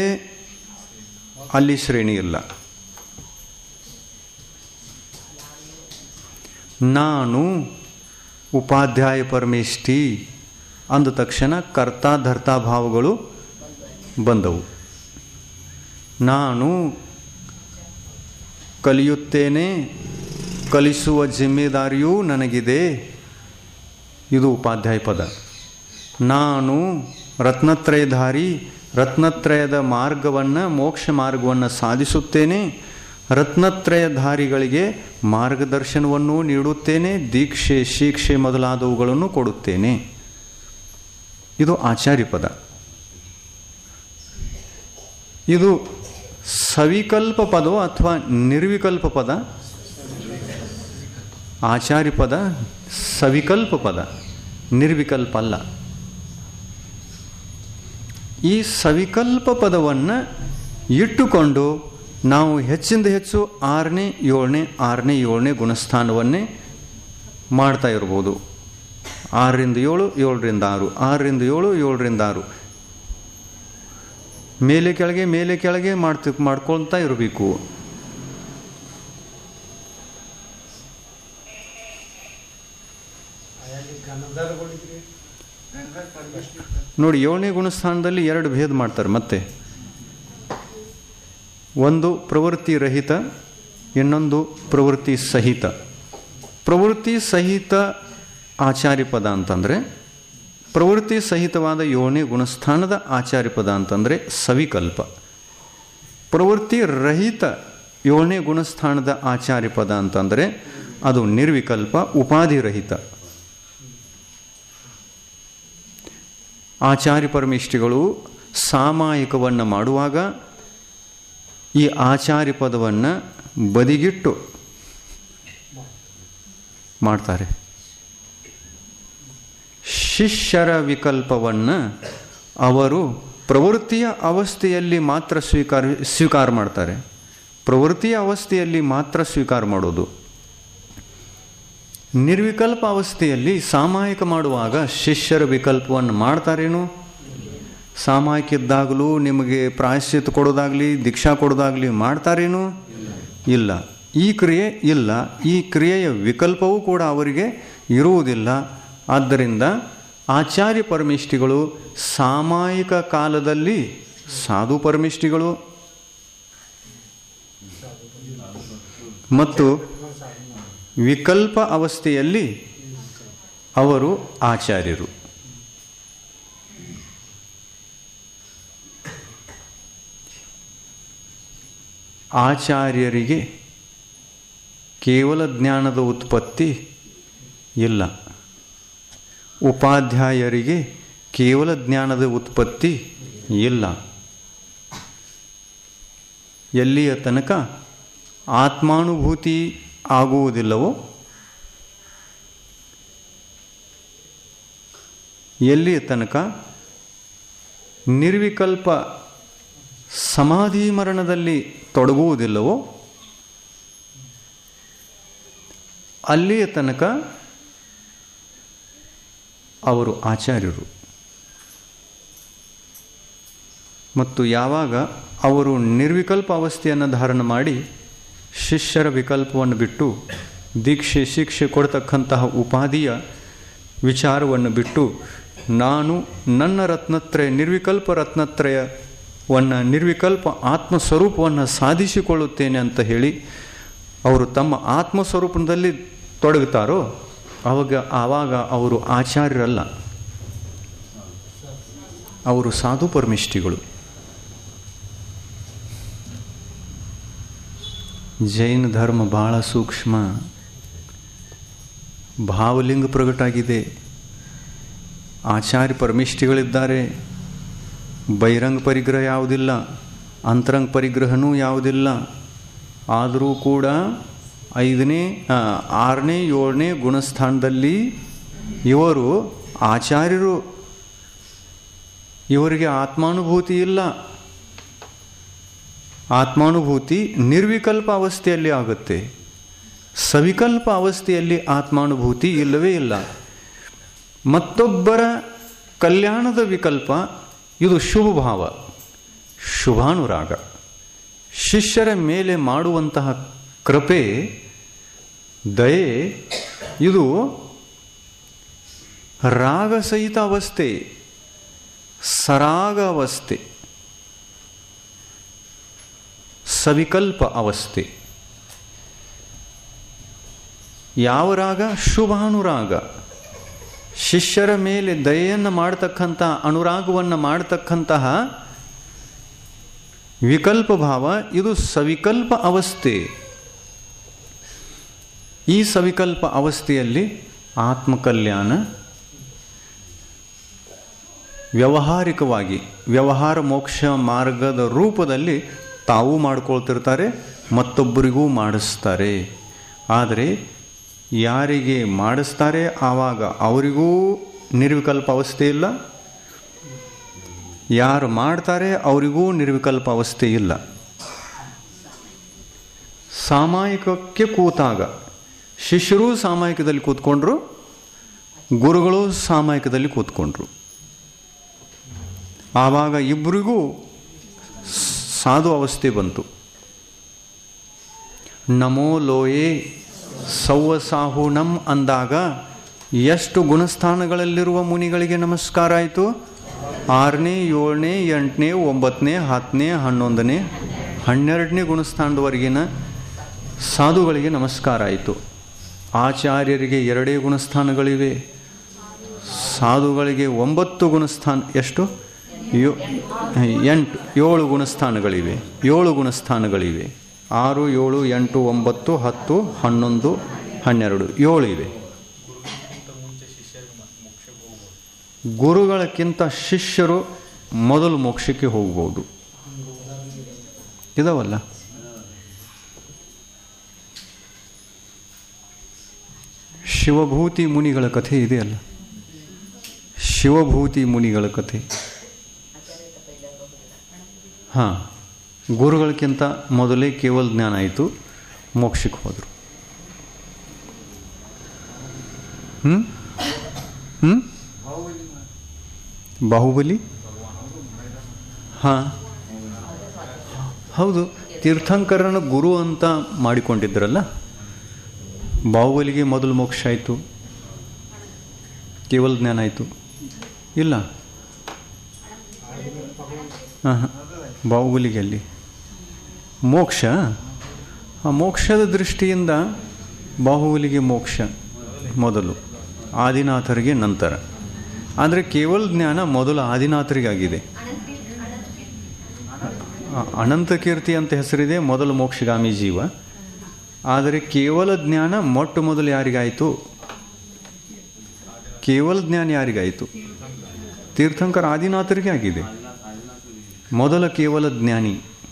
ಅಲ್ಲಿ ಶ್ರೇಣಿ ಇಲ್ಲ ನಾನು ಉಪಾಧ್ಯಾಯ ಪರಮೇಷ್ಠಿ ಅಂದ ತಕ್ಷಣ ಕರ್ತ ಧರ್ತ ಭಾವಗಳು ಬಂದವು ನಾನು ಕಲಿಯುತ್ತೇನೆ ಕಲಿಸುವ ಜಿಮ್ಮೆದಾರಿಯೂ ನನಗಿದೆ ಇದು ಉಪಾಧ್ಯಾಯ ಪದ ನಾನು ರತ್ನತ್ರಯಧಾರಿ ರತ್ನತ್ರಯದ ಮಾರ್ಗವನ್ನು ಮೋಕ್ಷ ಮಾರ್ಗವನ್ನು ಸಾಧಿಸುತ್ತೇನೆ ರತ್ನತ್ರಯಧಾರಿಗಳಿಗೆ ಮಾರ್ಗದರ್ಶನವನ್ನು ನೀಡುತ್ತೇನೆ ದೀಕ್ಷೆ ಶಿಕ್ಷೆ ಮೊದಲಾದವುಗಳನ್ನು ಕೊಡುತ್ತೇನೆ ಇದು ಆಚಾರ್ಯ ಪದ ಇದು ಸವಿಕಲ್ಪ ಪದವೋ ಅಥವಾ ನಿರ್ವಿಕಲ್ಪ ಪದ ಆಚಾರ್ಯ ಪದ ಸವಿಕಲ್ಪ ಪದ ನಿರ್ವಿಕಲ್ಪ ಅಲ್ಲ ಈ ಸವಿಕಲ್ಪ ಪದವನ್ನು ಇಟ್ಟುಕೊಂಡು ನಾವು ಹೆಚ್ಚಿಂದ ಹೆಚ್ಚು ಆರನೇ ಏಳನೇ ಆರನೇ ಏಳನೇ ಗುಣಸ್ಥಾನವನ್ನೇ ಮಾಡ್ತಾ ಇರ್ಬೋದು ಆರರಿಂದ ಏಳು ಏಳರಿಂದ ಆರು ಆರರಿಂದ ಏಳು ಏಳರಿಂದ ಆರು ಮೇಲೆ ಕೆಳಗೆ ಮೇಲೆ ಕೆಳಗೆ ಮಾಡ್ತಿ ಮಾಡ್ಕೊಳ್ತಾ ಇರಬೇಕು ಅಲ್ಲಿ ಗಣಧರಗಳಿದ್ರಿ ನೋಡಿ ಏಳನೇ ಗುಣಸ್ಥಾನದಲ್ಲಿ ಎರಡು ಭೇದ ಮಾಡ್ತಾರೆ ಮತ್ತೆ ಒಂದು ಪ್ರವೃತ್ತಿ ರಹಿತ ಇನ್ನೊಂದು ಪ್ರವೃತ್ತಿ ಸಹಿತ ಪ್ರವೃತ್ತಿ ಸಹಿತ ಆಚಾರ್ಯ ಪದ ಅಂತಂದರೆ ಪ್ರವೃತ್ತಿ ಸಹಿತವಾದ ಏಳನೇ ಗುಣಸ್ಥಾನದ ಆಚಾರ್ಯ ಪದ ಅಂತಂದರೆ ಸವಿಕಲ್ಪ ಪ್ರವೃತ್ತಿ ರಹಿತ ಏಳನೇ ಗುಣಸ್ಥಾನದ ಆಚಾರ್ಯ ಪದ ಅಂತಂದರೆ ಅದು ನಿರ್ವಿಕಲ್ಪ ಉಪಾಧಿರಹಿತ ಆಚಾರ್ಯ ಪರಮಿಷ್ಠಿಗಳು ಸಾಮಾಯಿಕವನ್ನು ಮಾಡುವಾಗ ಈ ಆಚಾರ್ಯ ಪದವನ್ನು ಬದಿಗಿಟ್ಟು ಮಾಡ್ತಾರೆ ಶಿಷ್ಯರ ವಿಕಲ್ಪವನ್ನು ಅವರು ಪ್ರವೃತ್ತಿಯ ಅವಸ್ಥೆಯಲ್ಲಿ ಮಾತ್ರ ಸ್ವೀಕಾರ ಸ್ವೀಕಾರ ಮಾಡ್ತಾರೆ ಪ್ರವೃತ್ತಿಯ ಅವಸ್ಥೆಯಲ್ಲಿ ಮಾತ್ರ ಸ್ವೀಕಾರ ಮಾಡೋದು ನಿರ್ವಿಕಲ್ಪ ಅವಸ್ಥೆಯಲ್ಲಿ ಸಾಮಾಯಿಕ ಮಾಡುವಾಗ ಶಿಷ್ಯರ ವಿಕಲ್ಪವನ್ನು ಮಾಡ್ತಾರೇನು ಸಾಮಾಯಿಕ ಇದ್ದಾಗಲೂ ನಿಮಗೆ ಪ್ರಾಯಶ್ಚಿತ್ ಕೊಡೋದಾಗಲಿ ದೀಕ್ಷಾ ಕೊಡೋದಾಗಲಿ ಮಾಡ್ತಾರೇನು ಇಲ್ಲ ಈ ಕ್ರಿಯೆ ಇಲ್ಲ ಈ ಕ್ರಿಯೆಯ ವಿಕಲ್ಪವೂ ಕೂಡ ಅವರಿಗೆ ಇರುವುದಿಲ್ಲ ಆದ್ದರಿಂದ ಆಚಾರ್ಯ ಪರಮಿಷ್ಠಿಗಳು ಸಾಮಾಯಿಕ ಕಾಲದಲ್ಲಿ ಸಾಧು ಪರಮಿಷ್ಠಿಗಳು ಮತ್ತು ವಿಕಲ್ಪ ಅವಸ್ಥೆಯಲ್ಲಿ ಅವರು ಆಚಾರ್ಯರು ಆಚಾರ್ಯರಿಗೆ ಕೇವಲ ಜ್ಞಾನದ ಉತ್ಪತ್ತಿ ಇಲ್ಲ ಉಪಾಧ್ಯಾಯರಿಗೆ ಕೇವಲ ಜ್ಞಾನದ ಉತ್ಪತ್ತಿ ಇಲ್ಲ ಎಲ್ಲಿಯ ತನಕ ಆತ್ಮಾನುಭೂತಿ ಆಗುವುದಿಲ್ಲವೋ ಎಲ್ಲಿಯ ತನಕ ನಿರ್ವಿಕಲ್ಪ ಸಮಾಧಿ ಮರಣದಲ್ಲಿ ತೊಡಗುವುದಿಲ್ಲವೋ ಅಲ್ಲಿಯ ತನಕ ಅವರು ಆಚಾರ್ಯರು ಮತ್ತು ಯಾವಾಗ ಅವರು ನಿರ್ವಿಕಲ್ಪ ಅವಸ್ಥೆಯನ್ನು ಧಾರಣ ಮಾಡಿ ಶಿಷ್ಯರ ವಿಕಲ್ಪವನ್ನು ಬಿಟ್ಟು ದೀಕ್ಷೆ ಶಿಕ್ಷೆ ಕೊಡ್ತಕ್ಕಂತಹ ಉಪಾಧಿಯ ವಿಚಾರವನ್ನು ಬಿಟ್ಟು ನಾನು ನನ್ನ ರತ್ನತ್ರಯ ನಿರ್ವಿಕಲ್ಪ ರತ್ನತ್ರಯವನ್ನು ನಿರ್ವಿಕಲ್ಪ ಆತ್ಮಸ್ವರೂಪವನ್ನು ಸಾಧಿಸಿಕೊಳ್ಳುತ್ತೇನೆ ಅಂತ ಹೇಳಿ ಅವರು ತಮ್ಮ ಆತ್ಮಸ್ವರೂಪದಲ್ಲಿ ತೊಡಗುತ್ತಾರೋ ಅವಾಗ ಆವಾಗ ಅವರು ಆಚಾರ್ಯರಲ್ಲ ಅವರು ಸಾಧು ಪರಮಿಷ್ಠಿಗಳು ಜೈನ ಧರ್ಮ ಬಹಳ ಸೂಕ್ಷ್ಮ ಭಾವಲಿಂಗ ಪ್ರಗಟಾಗಿದೆ ಆಚಾರ್ಯ ಪರಮಿಷ್ಠಿಗಳಿದ್ದಾರೆ ಬಹಿರಂಗ ಪರಿಗ್ರಹ ಯಾವುದಿಲ್ಲ ಅಂತರಂಗ ಪರಿಗ್ರಹನೂ ಯಾವುದಿಲ್ಲ ಆದರೂ ಕೂಡ ಐದನೇ ಆ, ಆರನೇ ಏಳನೇ ಗುಣಸ್ಥಾನದಲ್ಲಿ ಇವರು ಆಚಾರ್ಯರು ಇವರಿಗೆ ಆತ್ಮಾನುಭೂತಿ ಇಲ್ಲ ಆತ್ಮಾನುಭೂತಿ ನಿರ್ವಿಕಲ್ಪ ಅವಸ್ಥೆಯಲ್ಲಿ ಆಗುತ್ತೆ ಸವಿಕಲ್ಪ ಅವಸ್ಥೆಯಲ್ಲಿ ಆತ್ಮಾನುಭೂತಿ ಇಲ್ಲವೇ ಇಲ್ಲ ಮತ್ತೊಬ್ಬರ ಕಲ್ಯಾಣದ ವಿಕಲ್ಪ ಇದು ಶುಭ ಭಾವ ಶುಭಾನುರಾಗ ಶಿಷ್ಯರ ಮೇಲೆ ಮಾಡುವಂತಹ ಕೃಪೆ ದಯೆ ಇದು ರಾಗಸಹಿತ ಅವಸ್ಥೆ ಸರಾಗ ಅವಸ್ಥೆ ಸವಿಕಲ್ಪ ಅವಸ್ಥೆ ಯಾವ ರಾಗ ಶುಭಾನುರಾಗ ಶಿಷ್ಯರ ಮೇಲೆ ದಯೆಯನ್ನು ಮಾಡತಕ್ಕಂಥ ಅನುರಾಗವನ್ನು ಮಾಡತಕ್ಕಂತಹ ವಿಕಲ್ಪ ಭಾವ ಇದು ಸವಿಕಲ್ಪ ಅವಸ್ಥೆ ಈ ಸವಿಕಲ್ಪ ಅವಸ್ಥೆಯಲ್ಲಿ ಆತ್ಮಕಲ್ಯಾಣ ವ್ಯವಹಾರಿಕವಾಗಿ ವ್ಯವಹಾರ ಮೋಕ್ಷ ಮಾರ್ಗದ ರೂಪದಲ್ಲಿ ತಾವು ಮಾಡ್ಕೊಳ್ತಿರ್ತಾರೆ ಮತ್ತೊಬ್ಬರಿಗೂ ಮಾಡಿಸ್ತಾರೆ ಆದರೆ ಯಾರಿಗೆ ಮಾಡಿಸ್ತಾರೆ ಆವಾಗ ಅವರಿಗೂ ನಿರ್ವಿಕಲ್ಪ ಅವಸ್ಥೆ ಇಲ್ಲ ಯಾರು ಮಾಡ್ತಾರೆ ಅವರಿಗೂ ನಿರ್ವಿಕಲ್ಪ ಅವಸ್ಥೆ ಇಲ್ಲ ಸಾಮಾಯಿಕಕ್ಕೆ ಕೂತಾಗ ಶಿಷ್ಯರು ಸಾಮಾಯಿಕದಲ್ಲಿ ಕೂತ್ಕೊಂಡ್ರು ಗುರುಗಳು ಸಾಮಾಯಿಕದಲ್ಲಿ ಕೂತ್ಕೊಂಡ್ರು ಆವಾಗ ಇಬ್ಬರಿಗೂ ಸಾಧು ಅವಸ್ಥೆ ಬಂತು ನಮೋ ಲೋಯೆ ಸೌವಸಾಹುನಂ ಅಂದಾಗ ಎಷ್ಟು ಗುಣಸ್ಥಾನಗಳಲ್ಲಿರುವ ಮುನಿಗಳಿಗೆ ನಮಸ್ಕಾರ ಆಯಿತು ಆರನೇ ಏಳನೇ ಎಂಟನೇ ಒಂಬತ್ತನೇ ಹತ್ತನೇ ಹನ್ನೊಂದನೇ ಹನ್ನೆರಡನೇ ಗುಣಸ್ಥಾನದವರೆಗಿನ ಸಾಧುಗಳಿಗೆ ನಮಸ್ಕಾರ ಆಯಿತು ಆಚಾರ್ಯರಿಗೆ ಎರಡೇ ಗುಣಸ್ಥಾನಗಳಿವೆ ಸಾಧುಗಳಿಗೆ ಒಂಬತ್ತು ಗುಣಸ್ಥಾನ ಎಷ್ಟು ಯೋ ಎಂಟು ಏಳು ಗುಣಸ್ಥಾನಗಳಿವೆ ಏಳು ಗುಣಸ್ಥಾನಗಳಿವೆ ಆರು ಏಳು ಎಂಟು ಒಂಬತ್ತು ಹತ್ತು ಹನ್ನೊಂದು ಹನ್ನೆರಡು ಏಳು ಇವೆ ಗುರುಗಳಕ್ಕಿಂತ ಶಿಷ್ಯರು ಮೊದಲು ಮೋಕ್ಷಕ್ಕೆ ಹೋಗ್ಬೋದು ಇದಾವಲ್ಲ ಶಿವಭೂತಿ ಮುನಿಗಳ ಕಥೆ ಇದೆಯಲ್ಲ ಶಿವಭೂತಿ ಮುನಿಗಳ ಕಥೆ ಹಾಂ ಗುರುಗಳಕ್ಕಿಂತ ಮೊದಲೇ ಕೇವಲ ಜ್ಞಾನ ಆಯಿತು ಮೋಕ್ಷಕ್ಕೆ ಹೋದರು ಹ್ಞೂ ಹ್ಞೂ ಬಾಹುಬಲಿ ಹಾಂ ಹೌದು ತೀರ್ಥಂಕರನ ಗುರು ಅಂತ ಮಾಡಿಕೊಂಡಿದ್ರಲ್ಲ ಬಾಹುಬಲಿಗೆ ಮೊದಲು ಮೋಕ್ಷ ಆಯಿತು ಕೇವಲ ಜ್ಞಾನ ಆಯಿತು ಇಲ್ಲ ಹಾಂ ಹಾಂ ಬಾಹುಬಲಿಗೆ ಅಲ್ಲಿ ಮೋಕ್ಷ ಆ ಮೋಕ್ಷದ ದೃಷ್ಟಿಯಿಂದ ಬಾಹುಬಲಿಗೆ ಮೋಕ್ಷ ಮೊದಲು ಆದಿನಾಥರಿಗೆ ನಂತರ ಆದರೆ ಕೇವಲ ಜ್ಞಾನ ಮೊದಲು ಆದಿನಾಥರಿಗಾಗಿದೆ ಅನಂತ ಕೀರ್ತಿ ಅಂತ ಹೆಸರಿದೆ ಮೊದಲು ಮೋಕ್ಷಗಾಮಿ ಜೀವ ಆದರೆ ಕೇವಲ ಜ್ಞಾನ ಮೊಟ್ಟ ಮೊದಲು ಯಾರಿಗಾಯಿತು ಕೇವಲ ಜ್ಞಾನ ಯಾರಿಗಾಯಿತು ತೀರ್ಥಂಕರ ಆದಿನಾಥರಿಗೆ ಆಗಿದೆ ಮೊದಲ ಕೇವಲ ಜ್ಞಾನಿ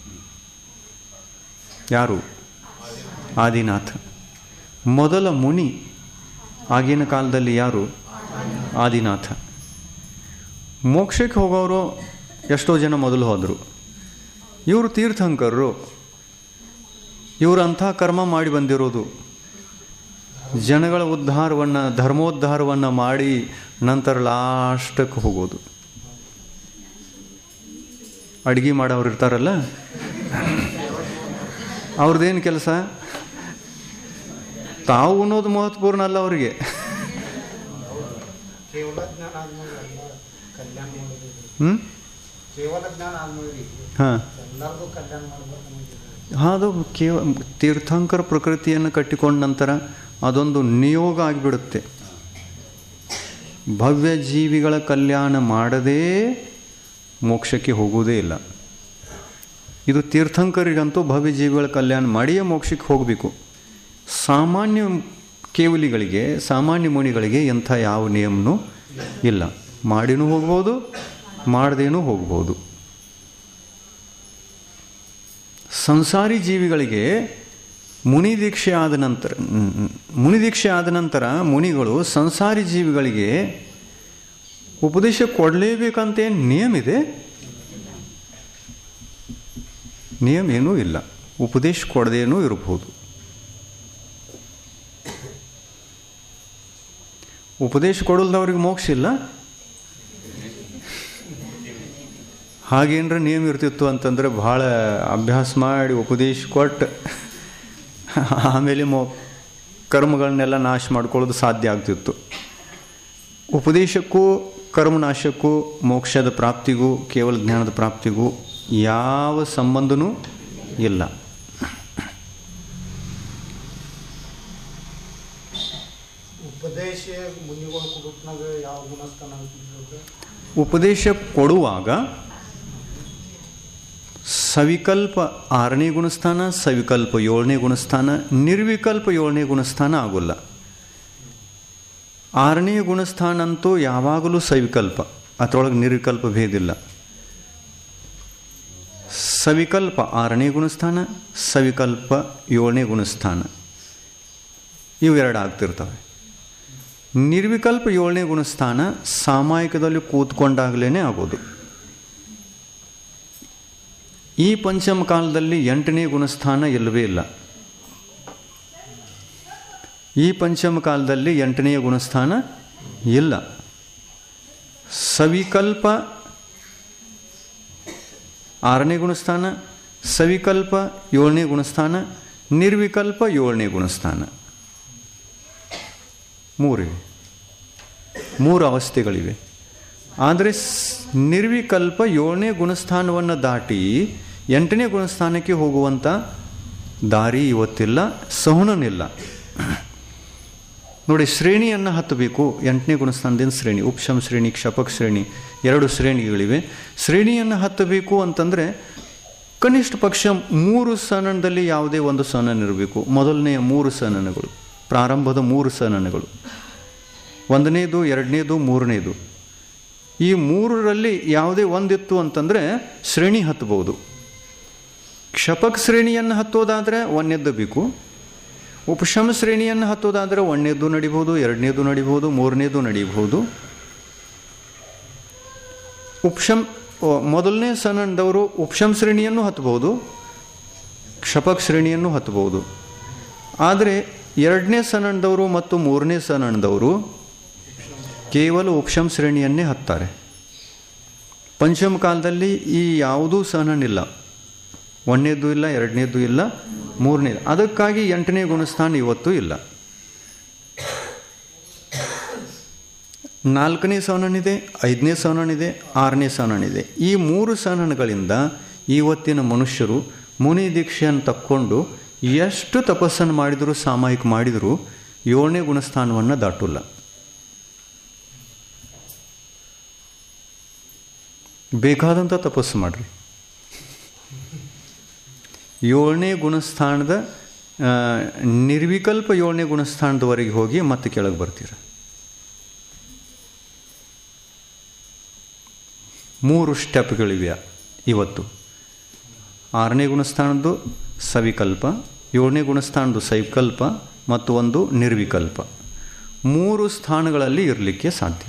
ಯಾರು ಆದಿನಾಥ ಮೊದಲ ಮುನಿ ಆಗಿನ ಕಾಲದಲ್ಲಿ ಯಾರು ಆದಿನಾಥ ಮೋಕ್ಷಕ್ಕೆ ಹೋಗೋರು ಎಷ್ಟೋ ಜನ ಮೊದಲು ಹೋದರು ಇವರು ತೀರ್ಥಂಕರರು ಇವರು ಅಂಥ ಕರ್ಮ ಮಾಡಿ ಬಂದಿರೋದು ಜನಗಳ ಉದ್ಧಾರವನ್ನು ಧರ್ಮೋದ್ಧಾರವನ್ನು ಮಾಡಿ ನಂತರ ಲಾಸ್ಟಕ್ಕೆ ಹೋಗೋದು ಅಡುಗೆ ಮಾಡೋರು ಇರ್ತಾರಲ್ಲ ಅವ್ರದ್ದೇನು ಕೆಲಸ ತಾವು ಅನ್ನೋದು ಮಹತ್ವಪೂರ್ಣ ಅಲ್ಲ ಅವರಿಗೆ ಕೇವಲ ಜ್ಞಾನ ಆದ್ಮೇಲೆ ಎಲ್ಲ ಕಲ್ಯಾಣ ಮಾಡೋದು ಹ್ಞೂ ಕೇವಲ ಜ್ಞಾನ ಆದ್ಮೇಲೆ ಹಾಂ ಎಲ್ಲರಿಗೂ ಕಲ್ಯಾಣ ಮಾಡ್ಬೇಕು ಅನ್ನೋದಿದೆ. ಅದು ಕೇವ ತೀರ್ಥಂಕರ ಪ್ರಕೃತಿಯನ್ನು ಕಟ್ಟಿಕೊಂಡ ನಂತರ ಅದೊಂದು ನಿಯೋಗ ಆಗಿಬಿಡುತ್ತೆ ಭವ್ಯ ಜೀವಿಗಳ ಕಲ್ಯಾಣ ಮಾಡದೇ ಮೋಕ್ಷಕ್ಕೆ ಹೋಗುವುದೇ ಇಲ್ಲ ಇದು ತೀರ್ಥಂಕರಿಗಂತೂ ಭವ್ಯ ಜೀವಿಗಳ ಕಲ್ಯಾಣ ಮಾಡಿಯೇ ಮೋಕ್ಷಕ್ಕೆ ಹೋಗಬೇಕು ಸಾಮಾನ್ಯ ಕೇವಲಿಗಳಿಗೆ ಸಾಮಾನ್ಯ ಮುನಿಗಳಿಗೆ ಎಂಥ ಯಾವ ನಿಯಮನೂ ಇಲ್ಲ ಮಾಡಿನೂ ಹೋಗ್ಬೋದು ಮಾಡದೇನೂ ಹೋಗ್ಬೋದು ಸಂಸಾರಿ ಜೀವಿಗಳಿಗೆ ಮುನಿ ದೀಕ್ಷೆ ಆದ ನಂತರ ಮುನಿ ದೀಕ್ಷೆ ಆದ ನಂತರ ಮುನಿಗಳು ಸಂಸಾರಿ ಜೀವಿಗಳಿಗೆ ಉಪದೇಶ ಕೊಡಲೇಬೇಕಂತ ಏನು ನಿಯಮ ಇದೆ ನಿಯಮ ಏನೂ ಇಲ್ಲ ಉಪದೇಶ ಕೊಡದೇನೂ ಇರಬಹುದು ಉಪದೇಶ ಕೊಡಲ್ದವ್ರಿಗೆ ಮೋಕ್ಷ ಇಲ್ಲ ಹಾಗೇನ್ರ ನಿಯಮ ಇರ್ತಿತ್ತು ಅಂತಂದರೆ ಭಾಳ ಅಭ್ಯಾಸ ಮಾಡಿ ಉಪದೇಶ ಕೊಟ್ಟು ಆಮೇಲೆ ಮೋ ಕರ್ಮಗಳನ್ನೆಲ್ಲ ನಾಶ ಮಾಡ್ಕೊಳ್ಳೋದು ಸಾಧ್ಯ ಆಗ್ತಿತ್ತು ಉಪದೇಶಕ್ಕೂ ಕರ್ಮನಾಶಕ್ಕೂ ಮೋಕ್ಷದ ಪ್ರಾಪ್ತಿಗೂ ಕೇವಲ ಜ್ಞಾನದ ಪ್ರಾಪ್ತಿಗೂ ಯಾವ ಸಂಬಂಧನೂ ಇಲ್ಲ ಉಪದೇಶ ಮುನಿಗಳು ಕುಟುಂಬನಾಗ ಯಾವ ಗುಣಸ್ಥಾನ ಅಂತಿದ್ರು ಉಪದೇಶ ಕೊಡುವಾಗ ಸವಿಕಲ್ಪ ಆರನೇ ಗುಣಸ್ಥಾನ ಸವಿಕಲ್ಪ ಏಳನೇ ಗುಣಸ್ಥಾನ ನಿರ್ವಿಕಲ್ಪ ಏಳನೇ ಗುಣಸ್ಥಾನ ಆಗೋಲ್ಲ ಆರನೇ ಗುಣಸ್ಥಾನ ಅಂತೂ ಯಾವಾಗಲೂ ಸವಿಕಲ್ಪ ಅದರೊಳಗೆ ನಿರ್ವಿಕಲ್ಪ ಭೇದಿಲ್ಲ ಸವಿಕಲ್ಪ ಆರನೇ ಗುಣಸ್ಥಾನ ಸವಿಕಲ್ಪ ಏಳನೇ ಗುಣಸ್ಥಾನ ಇವೆರಡು ಆಗ್ತಿರ್ತವೆ ನಿರ್ವಿಕಲ್ಪ ಏಳನೇ ಗುಣಸ್ಥಾನ ಸಾಮಾಯಿಕದಲ್ಲಿ ಕೂತ್ಕೊಂಡಾಗಲೇ ಆಗೋದು ಈ ಪಂಚಮ ಕಾಲದಲ್ಲಿ ಎಂಟನೇ ಗುಣಸ್ಥಾನ ಇಲ್ಲವೇ ಇಲ್ಲ ಈ ಪಂಚಮ ಕಾಲದಲ್ಲಿ ಎಂಟನೆಯ ಗುಣಸ್ಥಾನ ಇಲ್ಲ ಸವಿಕಲ್ಪ ಆರನೇ ಗುಣಸ್ಥಾನ ಸವಿಕಲ್ಪ ಏಳನೇ ಗುಣಸ್ಥಾನ ನಿರ್ವಿಕಲ್ಪ ಏಳನೇ ಗುಣಸ್ಥಾನ ಮೂರಿವೆ ಮೂರು ಅವಸ್ಥೆಗಳಿವೆ ಆದರೆ ಸ್- ನಿರ್ವಿಕಲ್ಪ ಏಳನೇ ಗುಣಸ್ಥಾನವನ್ನು ದಾಟಿ ಎಂಟನೇ ಗುಣಸ್ಥಾನಕ್ಕೆ ಹೋಗುವಂಥ ದಾರಿ ಇವತ್ತಿಲ್ಲ ಸಹುಣನಿಲ್ಲ ನೋಡಿ ಶ್ರೇಣಿಯನ್ನು ಹತ್ತಬೇಕು ಎಂಟನೇ ಗುಣಸ್ಥಾನದಿಂದ ಶ್ರೇಣಿ ಉಪಶಮ ಶ್ರೇಣಿ ಕ್ಷಪಕ್ ಶ್ರೇಣಿ ಎರಡು ಶ್ರೇಣಿಗಳಿವೆ ಶ್ರೇಣಿಯನ್ನು ಹತ್ತಬೇಕು ಅಂತಂದರೆ ಕನಿಷ್ಠ ಪಕ್ಷ ಮೂರು ಸನನದಲ್ಲಿ ಯಾವುದೇ ಒಂದು ಸನನ ಇರಬೇಕು ಮೊದಲನೆಯ ಮೂರು ಸನನಗಳು ಪ್ರಾರಂಭದ ಮೂರು ಸನನಗಳು ಒಂದನೇದು ಎರಡನೇದು ಮೂರನೇದು ಈ ಮೂರರಲ್ಲಿ ಯಾವುದೇ ಒಂದಿತ್ತು ಅಂತಂದರೆ ಶ್ರೇಣಿ ಹತ್ತಬಹುದು ಕ್ಷಪಕ್ ಶ್ರೇಣಿಯನ್ನು ಹತ್ತೋದಾದರೆ ಒಂದನೇದ್ದು ಬೇಕು ಉಪಶಮ ಶ್ರೇಣಿಯನ್ನು ಹತ್ತೋದಾದರೆ ಒಂದನೇದು ನಡಿಬಹುದು ಎರಡನೇದು ನಡಿಬಹುದು ಮೂರನೇದು ನಡಿಬಹುದು ಉಪಶಮ್ ಓ, ಮೊದಲನೇ ಸನನದವರು ಉಪಶಮ ಶ್ರೇಣಿಯನ್ನು ಹತ್ತಬಹುದು ಕ್ಷಪಕ್ ಶ್ರೇಣಿಯನ್ನು ಹತ್ತಬಹುದು ಆದರೆ ಎರಡನೇ ಸನನದವರು ಮತ್ತು ಮೂರನೇ ಸನನದವರು ಕೇವಲ ಉಪಶಮ ಶ್ರೇಣಿಯನ್ನೇ ಹತ್ತಾರೆ ಪಂಚಮ ಕಾಲದಲ್ಲಿ ಈ ಯಾವುದೂ ಸಹನನಿಲ್ಲ ಒಂದನೇದು ಇಲ್ಲ ಎರಡನೇದು ಇಲ್ಲ ಮೂರನೇದು ಅದಕ್ಕಾಗಿ ಎಂಟನೇ ಗುಣಸ್ಥಾನ ಇವತ್ತು ಇಲ್ಲ ನಾಲ್ಕನೇ ಸವನನಿದೆ ಐದನೇ ಸವನನಿದೆ ಆರನೇ ಸವನನಿದೆ ಈ ಮೂರು ಸವನಗಳಿಂದ ಇವತ್ತಿನ ಮನುಷ್ಯರು ಮುನಿ ದೀಕ್ಷೆಯನ್ನು ತಕ್ಕೊಂಡು ಎಷ್ಟು ತಪಸ್ಸನ್ನು ಮಾಡಿದರೂ ಸಾಮಾಯಿಕ ಮಾಡಿದರೂ ಏಳನೇ ಗುಣಸ್ಥಾನವನ್ನು ದಾಟಲ್ಲ ಬೇಕಾದಂಥ ತಪಸ್ಸು ಮಾಡಿರಿ ಏಳನೇ ಗುಣಸ್ಥಾನದ ಆ, ನಿರ್ವಿಕಲ್ಪ ಏಳನೇ ಗುಣಸ್ಥಾನದವರೆಗೆ ಹೋಗಿ ಮತ್ತೆ ಕೆಳಗೆ ಬರ್ತೀರ ಮೂರು ಸ್ಟೆಪ್ಗಳಿವೆ ಇವತ್ತು ಆರನೇ ಗುಣಸ್ಥಾನದ್ದು ಸವಿಕಲ್ಪ ಏಳನೇ ಗುಣಸ್ಥಾನದ್ದು ಸೈಕಲ್ಪ ಮತ್ತು ಒಂದು ನಿರ್ವಿಕಲ್ಪ ಮೂರು ಸ್ಥಾನಗಳಲ್ಲಿ ಇರಲಿಕ್ಕೆ ಸಾಧ್ಯ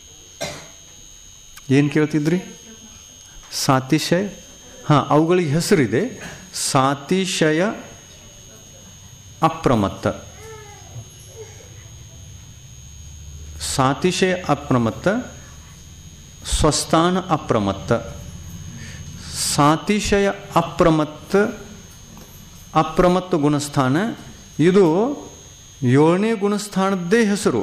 ಏನು ಕೇಳ್ತಿದ್ರಿ ಸಾತಿಶಯ ಹಾಂ ಅವುಗಳಿಗೆ ಹೆಸರಿದೆ ಸಾತಿಶಯ ಅಪ್ರಮತ್ತ ಸಾತಿಶಯ ಅಪ್ರಮತ್ತ ಸ್ವಸ್ಥಾನ ಅಪ್ರಮತ್ತ ಸಾತಿಶಯ ಅಪ್ರಮತ್ತ ಅಪ್ರಮತ್ತ ಗುಣಸ್ಥಾನ ಇದು ಏಳನೇ ಗುಣಸ್ಥಾನದ್ದೇ ಹೆಸರು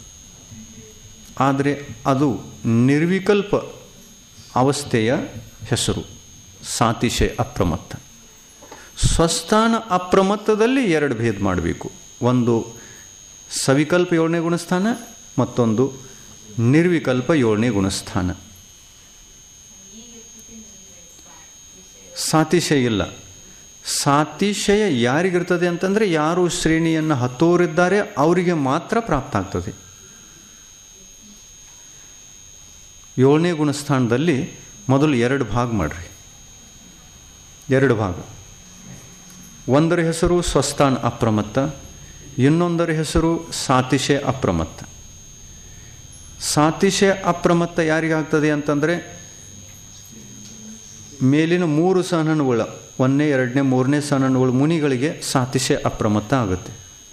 ಆದರೆ ಅದು ನಿರ್ವಿಕಲ್ಪ ಅವಸ್ಥೆಯ ಹೆಸರು ಸಾತಿಶಯ ಅಪ್ರಮತ್ತ ಸ್ವಸ್ಥಾನ ಅಪ್ರಮತ್ತದಲ್ಲಿ ಎರಡು ಭೇದ ಮಾಡಬೇಕು ಒಂದು ಸವಿಕಲ್ಪ ಏಳನೇ ಗುಣಸ್ಥಾನ ಮತ್ತೊಂದು ನಿರ್ವಿಕಲ್ಪ ಏಳನೇ ಗುಣಸ್ಥಾನ ಸಾತಿಶಯ ಇಲ್ಲ ಸಾತಿಶಯ ಯಾರಿಗಿರ್ತದೆ ಅಂತಂದರೆ ಯಾರು ಶ್ರೇಣಿಯನ್ನು ಹತ್ತೋರಿದ್ದಾರೆ ಅವರಿಗೆ ಮಾತ್ರ ಪ್ರಾಪ್ತ ಆಗ್ತದೆ ಏಳನೇ ಗುಣಸ್ಥಾನದಲ್ಲಿ ಮೊದಲು ಎರಡು ಭಾಗ ಮಾಡಿರಿ ಎರಡು ಭಾಗ ಒಂದರ ಹೆಸರು ಸ್ವಸ್ಥಾನ ಅಪ್ರಮತ್ತ ಇನ್ನೊಂದರ ಹೆಸರು ಸಾತಿಶಯ ಅಪ್ರಮತ್ತ ಸಾತಿಶಯ ಅಪ್ರಮತ್ತ ಯಾರಿಗಾಗ್ತದೆ ಅಂತಂದರೆ ಮೇಲಿನ ಮೂರು ಸಹನಗಳು ಒಂದನೇ ಎರಡನೇ ಮೂರನೇ ಸಹನಗಳು ಮುನಿಗಳಿಗೆ ಸಾತಿಶಯ ಅಪ್ರಮತ್ತ ಆಗುತ್ತೆ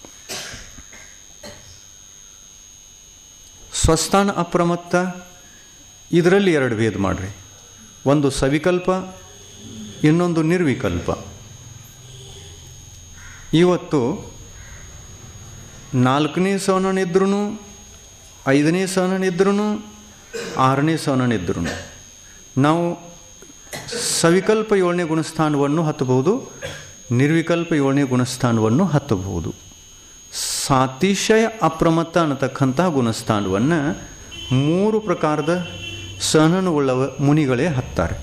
ಸ್ವಸ್ಥಾನ ಅಪ್ರಮತ್ತ ಇದರಲ್ಲಿ ಎರಡು ಭೇದ ಮಾಡಿರಿ ಒಂದು ಸವಿಕಲ್ಪ ಇನ್ನೊಂದು ನಿರ್ವಿಕಲ್ಪ ಇವತ್ತು ನಾಲ್ಕನೇ ಸವನನಿದ್ರೂ ಐದನೇ ಸವನನಿದ್ರೂ ಆರನೇ ಸವನನಿದ್ರೂ ನಾವು ಸವಿಕಲ್ಪ ಏಳನೇ ಗುಣಸ್ಥಾನವನ್ನು ಹತ್ತಬಹುದು ನಿರ್ವಿಕಲ್ಪ ಏಳನೇ ಗುಣಸ್ಥಾನವನ್ನು ಹತ್ತಬಹುದು ಸಾತಿಶಯ ಅಪ್ರಮತ್ತ ಅನ್ನತಕ್ಕಂಥ ಗುಣಸ್ಥಾನವನ್ನು ಮೂರು ಪ್ರಕಾರದ ಸಹನವುಳ್ಳವ ಮುನಿಗಳೇ ಹತ್ತಾರೆ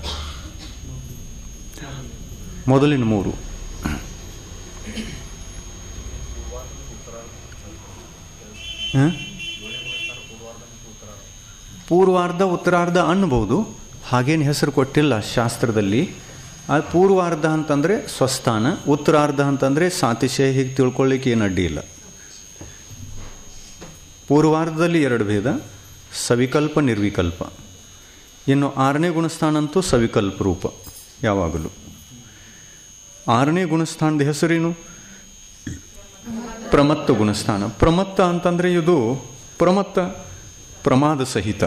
ಮೊದಲಿನ ಮೂರು ಹ? ಪೂರ್ವಾರ್ಧ ಉತ್ತರಾರ್ಧ ಅನ್ನಬಹುದು ಹಾಗೇನು ಹೆಸರು ಕೊಟ್ಟಿಲ್ಲ ಶಾಸ್ತ್ರದಲ್ಲಿ ಆ ಪೂರ್ವಾರ್ಧ ಅಂತಂದರೆ ಸ್ವಸ್ಥಾನ ಉತ್ತರಾರ್ಧ ಅಂತಂದರೆ ಸಾತಿಶಯ ಹೀಗೆ ತಿಳ್ಕೊಳ್ಳಿಕ್ಕೆ ಏನು ಅಡ್ಡಿ ಇಲ್ಲ ಪೂರ್ವಾರ್ಧದಲ್ಲಿ ಎರಡು ಭೇದ ಸವಿಕಲ್ಪ ನಿರ್ವಿಕಲ್ಪ ಇನ್ನು ಆರನೇ ಗುಣಸ್ಥಾನ ಅಂತೂ ಸವಿಕಲ್ಪ ರೂಪ ಯಾವಾಗಲೂ ಆರನೇ ಗುಣಸ್ಥಾನದ ಹೆಸರೇನು ಪ್ರಮತ್ತ ಗುಣಸ್ಥಾನ ಪ್ರಮತ್ತ ಅಂತಂದರೆ ಇದು ಪ್ರಮತ್ತ ಪ್ರಮಾದ ಸಹಿತ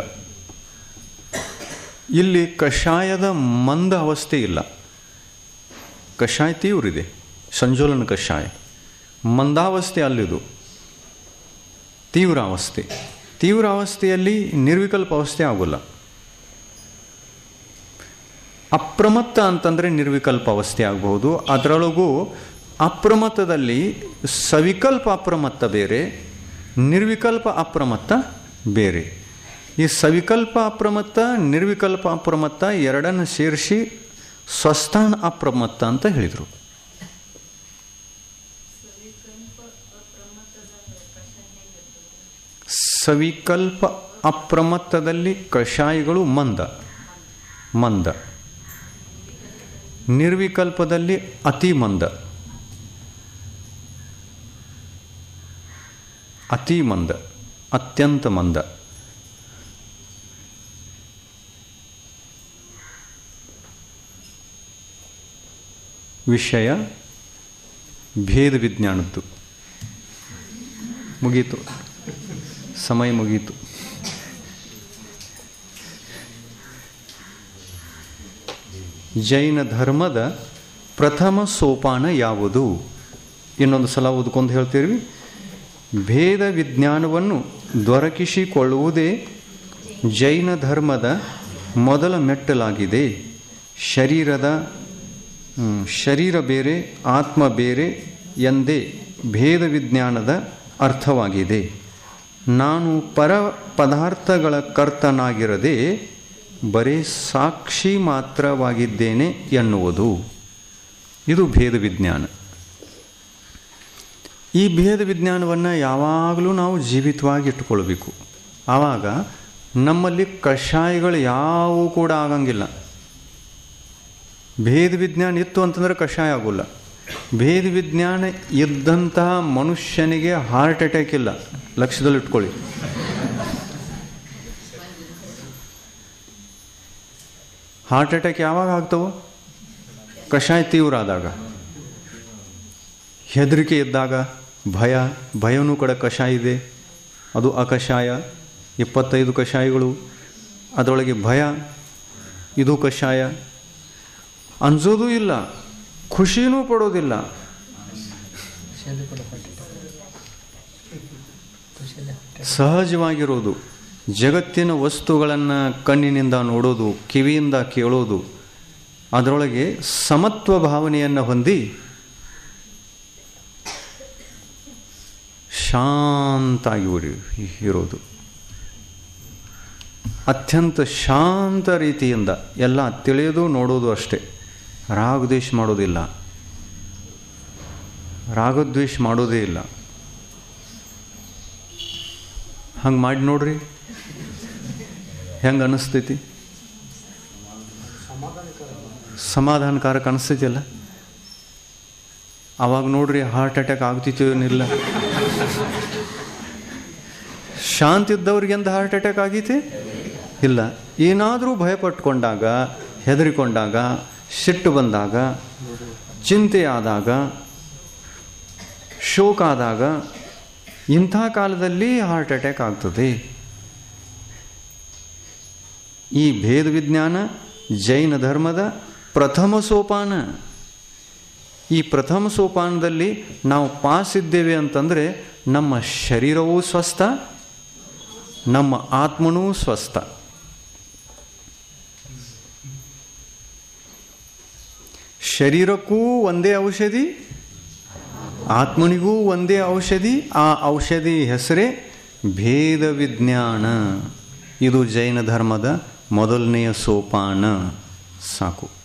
ಇಲ್ಲಿ ಕಷಾಯದ ಮಂದ ಅವಸ್ಥೆ ಇಲ್ಲ ಕಷಾಯ ತೀವ್ರಿದೆ ಸಂಜೋಲನ ಕಷಾಯ ಮಂದಾವಸ್ಥೆ ಅಲ್ಲಿದು ತೀವ್ರ ಅವಸ್ಥೆ ತೀವ್ರ ಅವಸ್ಥೆಯಲ್ಲಿ ನಿರ್ವಿಕಲ್ಪ ಅವಸ್ಥೆ ಆಗೋಲ್ಲ ಅಪ್ರಮತ್ತ ಅಂತಂದರೆ ನಿರ್ವಿಕಲ್ಪ ಅವಸ್ಥೆ ಆಗಬಹುದು ಅದರೊಳಗೂ ಅಪ್ರಮತ್ತದಲ್ಲಿ ಸವಿಕಲ್ಪ ಅಪ್ರಮತ್ತ ಬೇರೆ ನಿರ್ವಿಕಲ್ಪ ಅಪ್ರಮತ್ತ ಬೇರೆ ಈ ಸವಿಕಲ್ಪ ಅಪ್ರಮತ್ತ ನಿರ್ವಿಕಲ್ಪ ಅಪ್ರಮತ್ತ ಎರಡನ್ನು ಸೇರಿಸಿ ಸ್ವಸ್ಥಾನ ಅಪ್ರಮತ್ತ ಅಂತ ಹೇಳಿದರು ಸವಿಕಲ್ಪ ಅಪ್ರಮತ್ತದಲ್ಲಿ ಕಷಾಯಗಳು ಮಂದ ಮಂದ ನಿರ್ವಿಕಲ್ಪದಲ್ಲಿ ಅತಿ ಮಂದ ಅತಿ ಮಂದ ಅತ್ಯಂತ ಮಂದ ವಿಷಯ ಭೇದ ವಿಜ್ಞಾನದ್ದು ಮುಗೀತು ಸಮಯ ಮುಗೀತು ಜೈನ ಧರ್ಮದ ಪ್ರಥಮ ಸೋಪಾನ ಯಾವುದು ಇನ್ನೊಂದು ಸಲ ಓದ್ಕೊಂಡು ಹೇಳ್ತೀವಿ ಭೇದ ವಿಜ್ಞಾನವನ್ನು ದೊರಕಿಸಿಕೊಳ್ಳುವುದೇ ಜೈನ ಧರ್ಮದ ಮೊದಲ ಮೆಟ್ಟಲಾಗಿದೆ ಶರೀರದ ಹ್ಮ್, ಶರೀರ ಬೇರೆ ಆತ್ಮ ಬೇರೆ ಎಂದೇ ಭೇದ ವಿಜ್ಞಾನದ ಅರ್ಥವಾಗಿದೆ ನಾನು ಪರ ಪದಾರ್ಥಗಳ ಕರ್ತನಾಗಿರದೆ ಬರೀ ಸಾಕ್ಷಿ ಮಾತ್ರವಾಗಿದ್ದೇನೆ ಎನ್ನುವುದು ಇದು ಭೇದ ವಿಜ್ಞಾನ ಈ ಭೇದ ವಿಜ್ಞಾನವನ್ನು ಯಾವಾಗಲೂ ನಾವು ಜೀವಿತವಾಗಿ ಇಟ್ಕೊಳ್ಬೇಕು ಆವಾಗ ನಮ್ಮಲ್ಲಿ ಕಷಾಯಗಳು ಯಾವುವು ಕೂಡ ಆಗಂಗಿಲ್ಲ ಭೇದ ವಿಜ್ಞಾನ ಇತ್ತು ಅಂತಂದ್ರೆ ಕಷಾಯ ಆಗೋಲ್ಲ ಭೇದ ವಿಜ್ಞಾನ ಇದ್ದಂತಹ ಮನುಷ್ಯನಿಗೆ ಹಾರ್ಟ್ ಅಟ್ಯಾಕ್ ಇಲ್ಲ ಲಕ್ಷ್ಯದಲ್ಲಿ ಇಟ್ಕೊಳ್ಳಿ ಹಾರ್ಟ್ ಅಟ್ಯಾಕ್ ಯಾವಾಗ ಆಗ್ತವೋ ಕಷಾಯ ತೀವ್ರ ಆದಾಗ ಹೆದರಿಕೆ ಇದ್ದಾಗ ಭಯ ಭಯನೂ ಕೂಡ ಕಷಾಯ ಇದೆ ಅದು ಅಕಷಾಯ ಇಪ್ಪತ್ತೈದು ಕಷಾಯಗಳು ಅದರೊಳಗೆ ಭಯ ಇದು ಕಷಾಯ ಅನ್ಸೋದೂ ಇಲ್ಲ ಖುಷಿನೂ ಪಡೋದಿಲ್ಲ ಸಹಜವಾಗಿರೋದು ಜಗತ್ತಿನ ವಸ್ತುಗಳನ್ನು ಕಣ್ಣಿನಿಂದ ನೋಡೋದು ಕಿವಿಯಿಂದ ಕೇಳೋದು ಅದರೊಳಗೆ ಸಮತ್ವ ಭಾವನೆಯನ್ನು ಹೊಂದಿ ಶಾಂತಾಗಿ ಉರಿ- ಇರೋದು ಅತ್ಯಂತ ಶಾಂತ ರೀತಿಯಿಂದ ಎಲ್ಲ ತಿಳಿಯೋದು ನೋಡೋದು ಅಷ್ಟೇ ರಾಗದ್ವೇಷ ಮಾಡೋದಿಲ್ಲ ರಾಗದ್ವೇಷ ಮಾಡೋದೇ ಇಲ್ಲ ಹಂಗೆ ಮಾಡಿ ನೋಡ್ರಿ ಹೆಂಗೆ ಅನ್ನಿಸ್ತೈತಿ ಸಮಾಧಾನಕಾರಕ ಅನಿಸ್ತೈತಿಲ್ಲ ಅವಾಗ ನೋಡ್ರಿ ಹಾರ್ಟ್ ಅಟ್ಯಾಕ್ ಆಗ್ತಿತ್ತು ಏನಿಲ್ಲ ಶಾಂತಿ ಇದ್ದವ್ರಿಗೆ ಎಂದ ಹಾರ್ಟ್ ಅಟ್ಯಾಕ್ ಆಗೈತಿ ಇಲ್ಲ ಏನಾದರೂ ಭಯಪಟ್ಕೊಂಡಾಗ ಹೆದರಿಕೊಂಡಾಗ ಸಿಟ್ಟು ಬಂದಾಗ ಚಿಂತೆ ಆದಾಗ ಶೋಕ ಆದಾಗ ಇಂಥ ಕಾಲದಲ್ಲಿ ಹಾರ್ಟ್ ಅಟ್ಯಾಕ್ ಆಗ್ತದೆ ಈ ಭೇದ ವಿಜ್ಞಾನ ಜೈನ ಧರ್ಮದ ಪ್ರಥಮ ಸೋಪಾನ ಈ ಪ್ರಥಮ ಸೋಪಾನದಲ್ಲಿ ನಾವು ಪಾಸ್ ಇದ್ದೇವೆ ಅಂತಂದರೆ ನಮ್ಮ ಶರೀರವೂ ಸ್ವಸ್ಥ ನಮ್ಮ ಆತ್ಮನೂ ಸ್ವಸ್ಥ ಶರೀರಕ್ಕೂ ಒಂದೇ ಔಷಧಿ ಆತ್ಮನಿಗೂ ಒಂದೇ ಔಷಧಿ ಆ ಔಷಧಿ ಹೆಸರೇ ಭೇದ ವಿಜ್ಞಾನ ಇದು ಜೈನ ಧರ್ಮದ ಮೊದಲನೆಯ ಸೋಪಾನ ಸಾಕು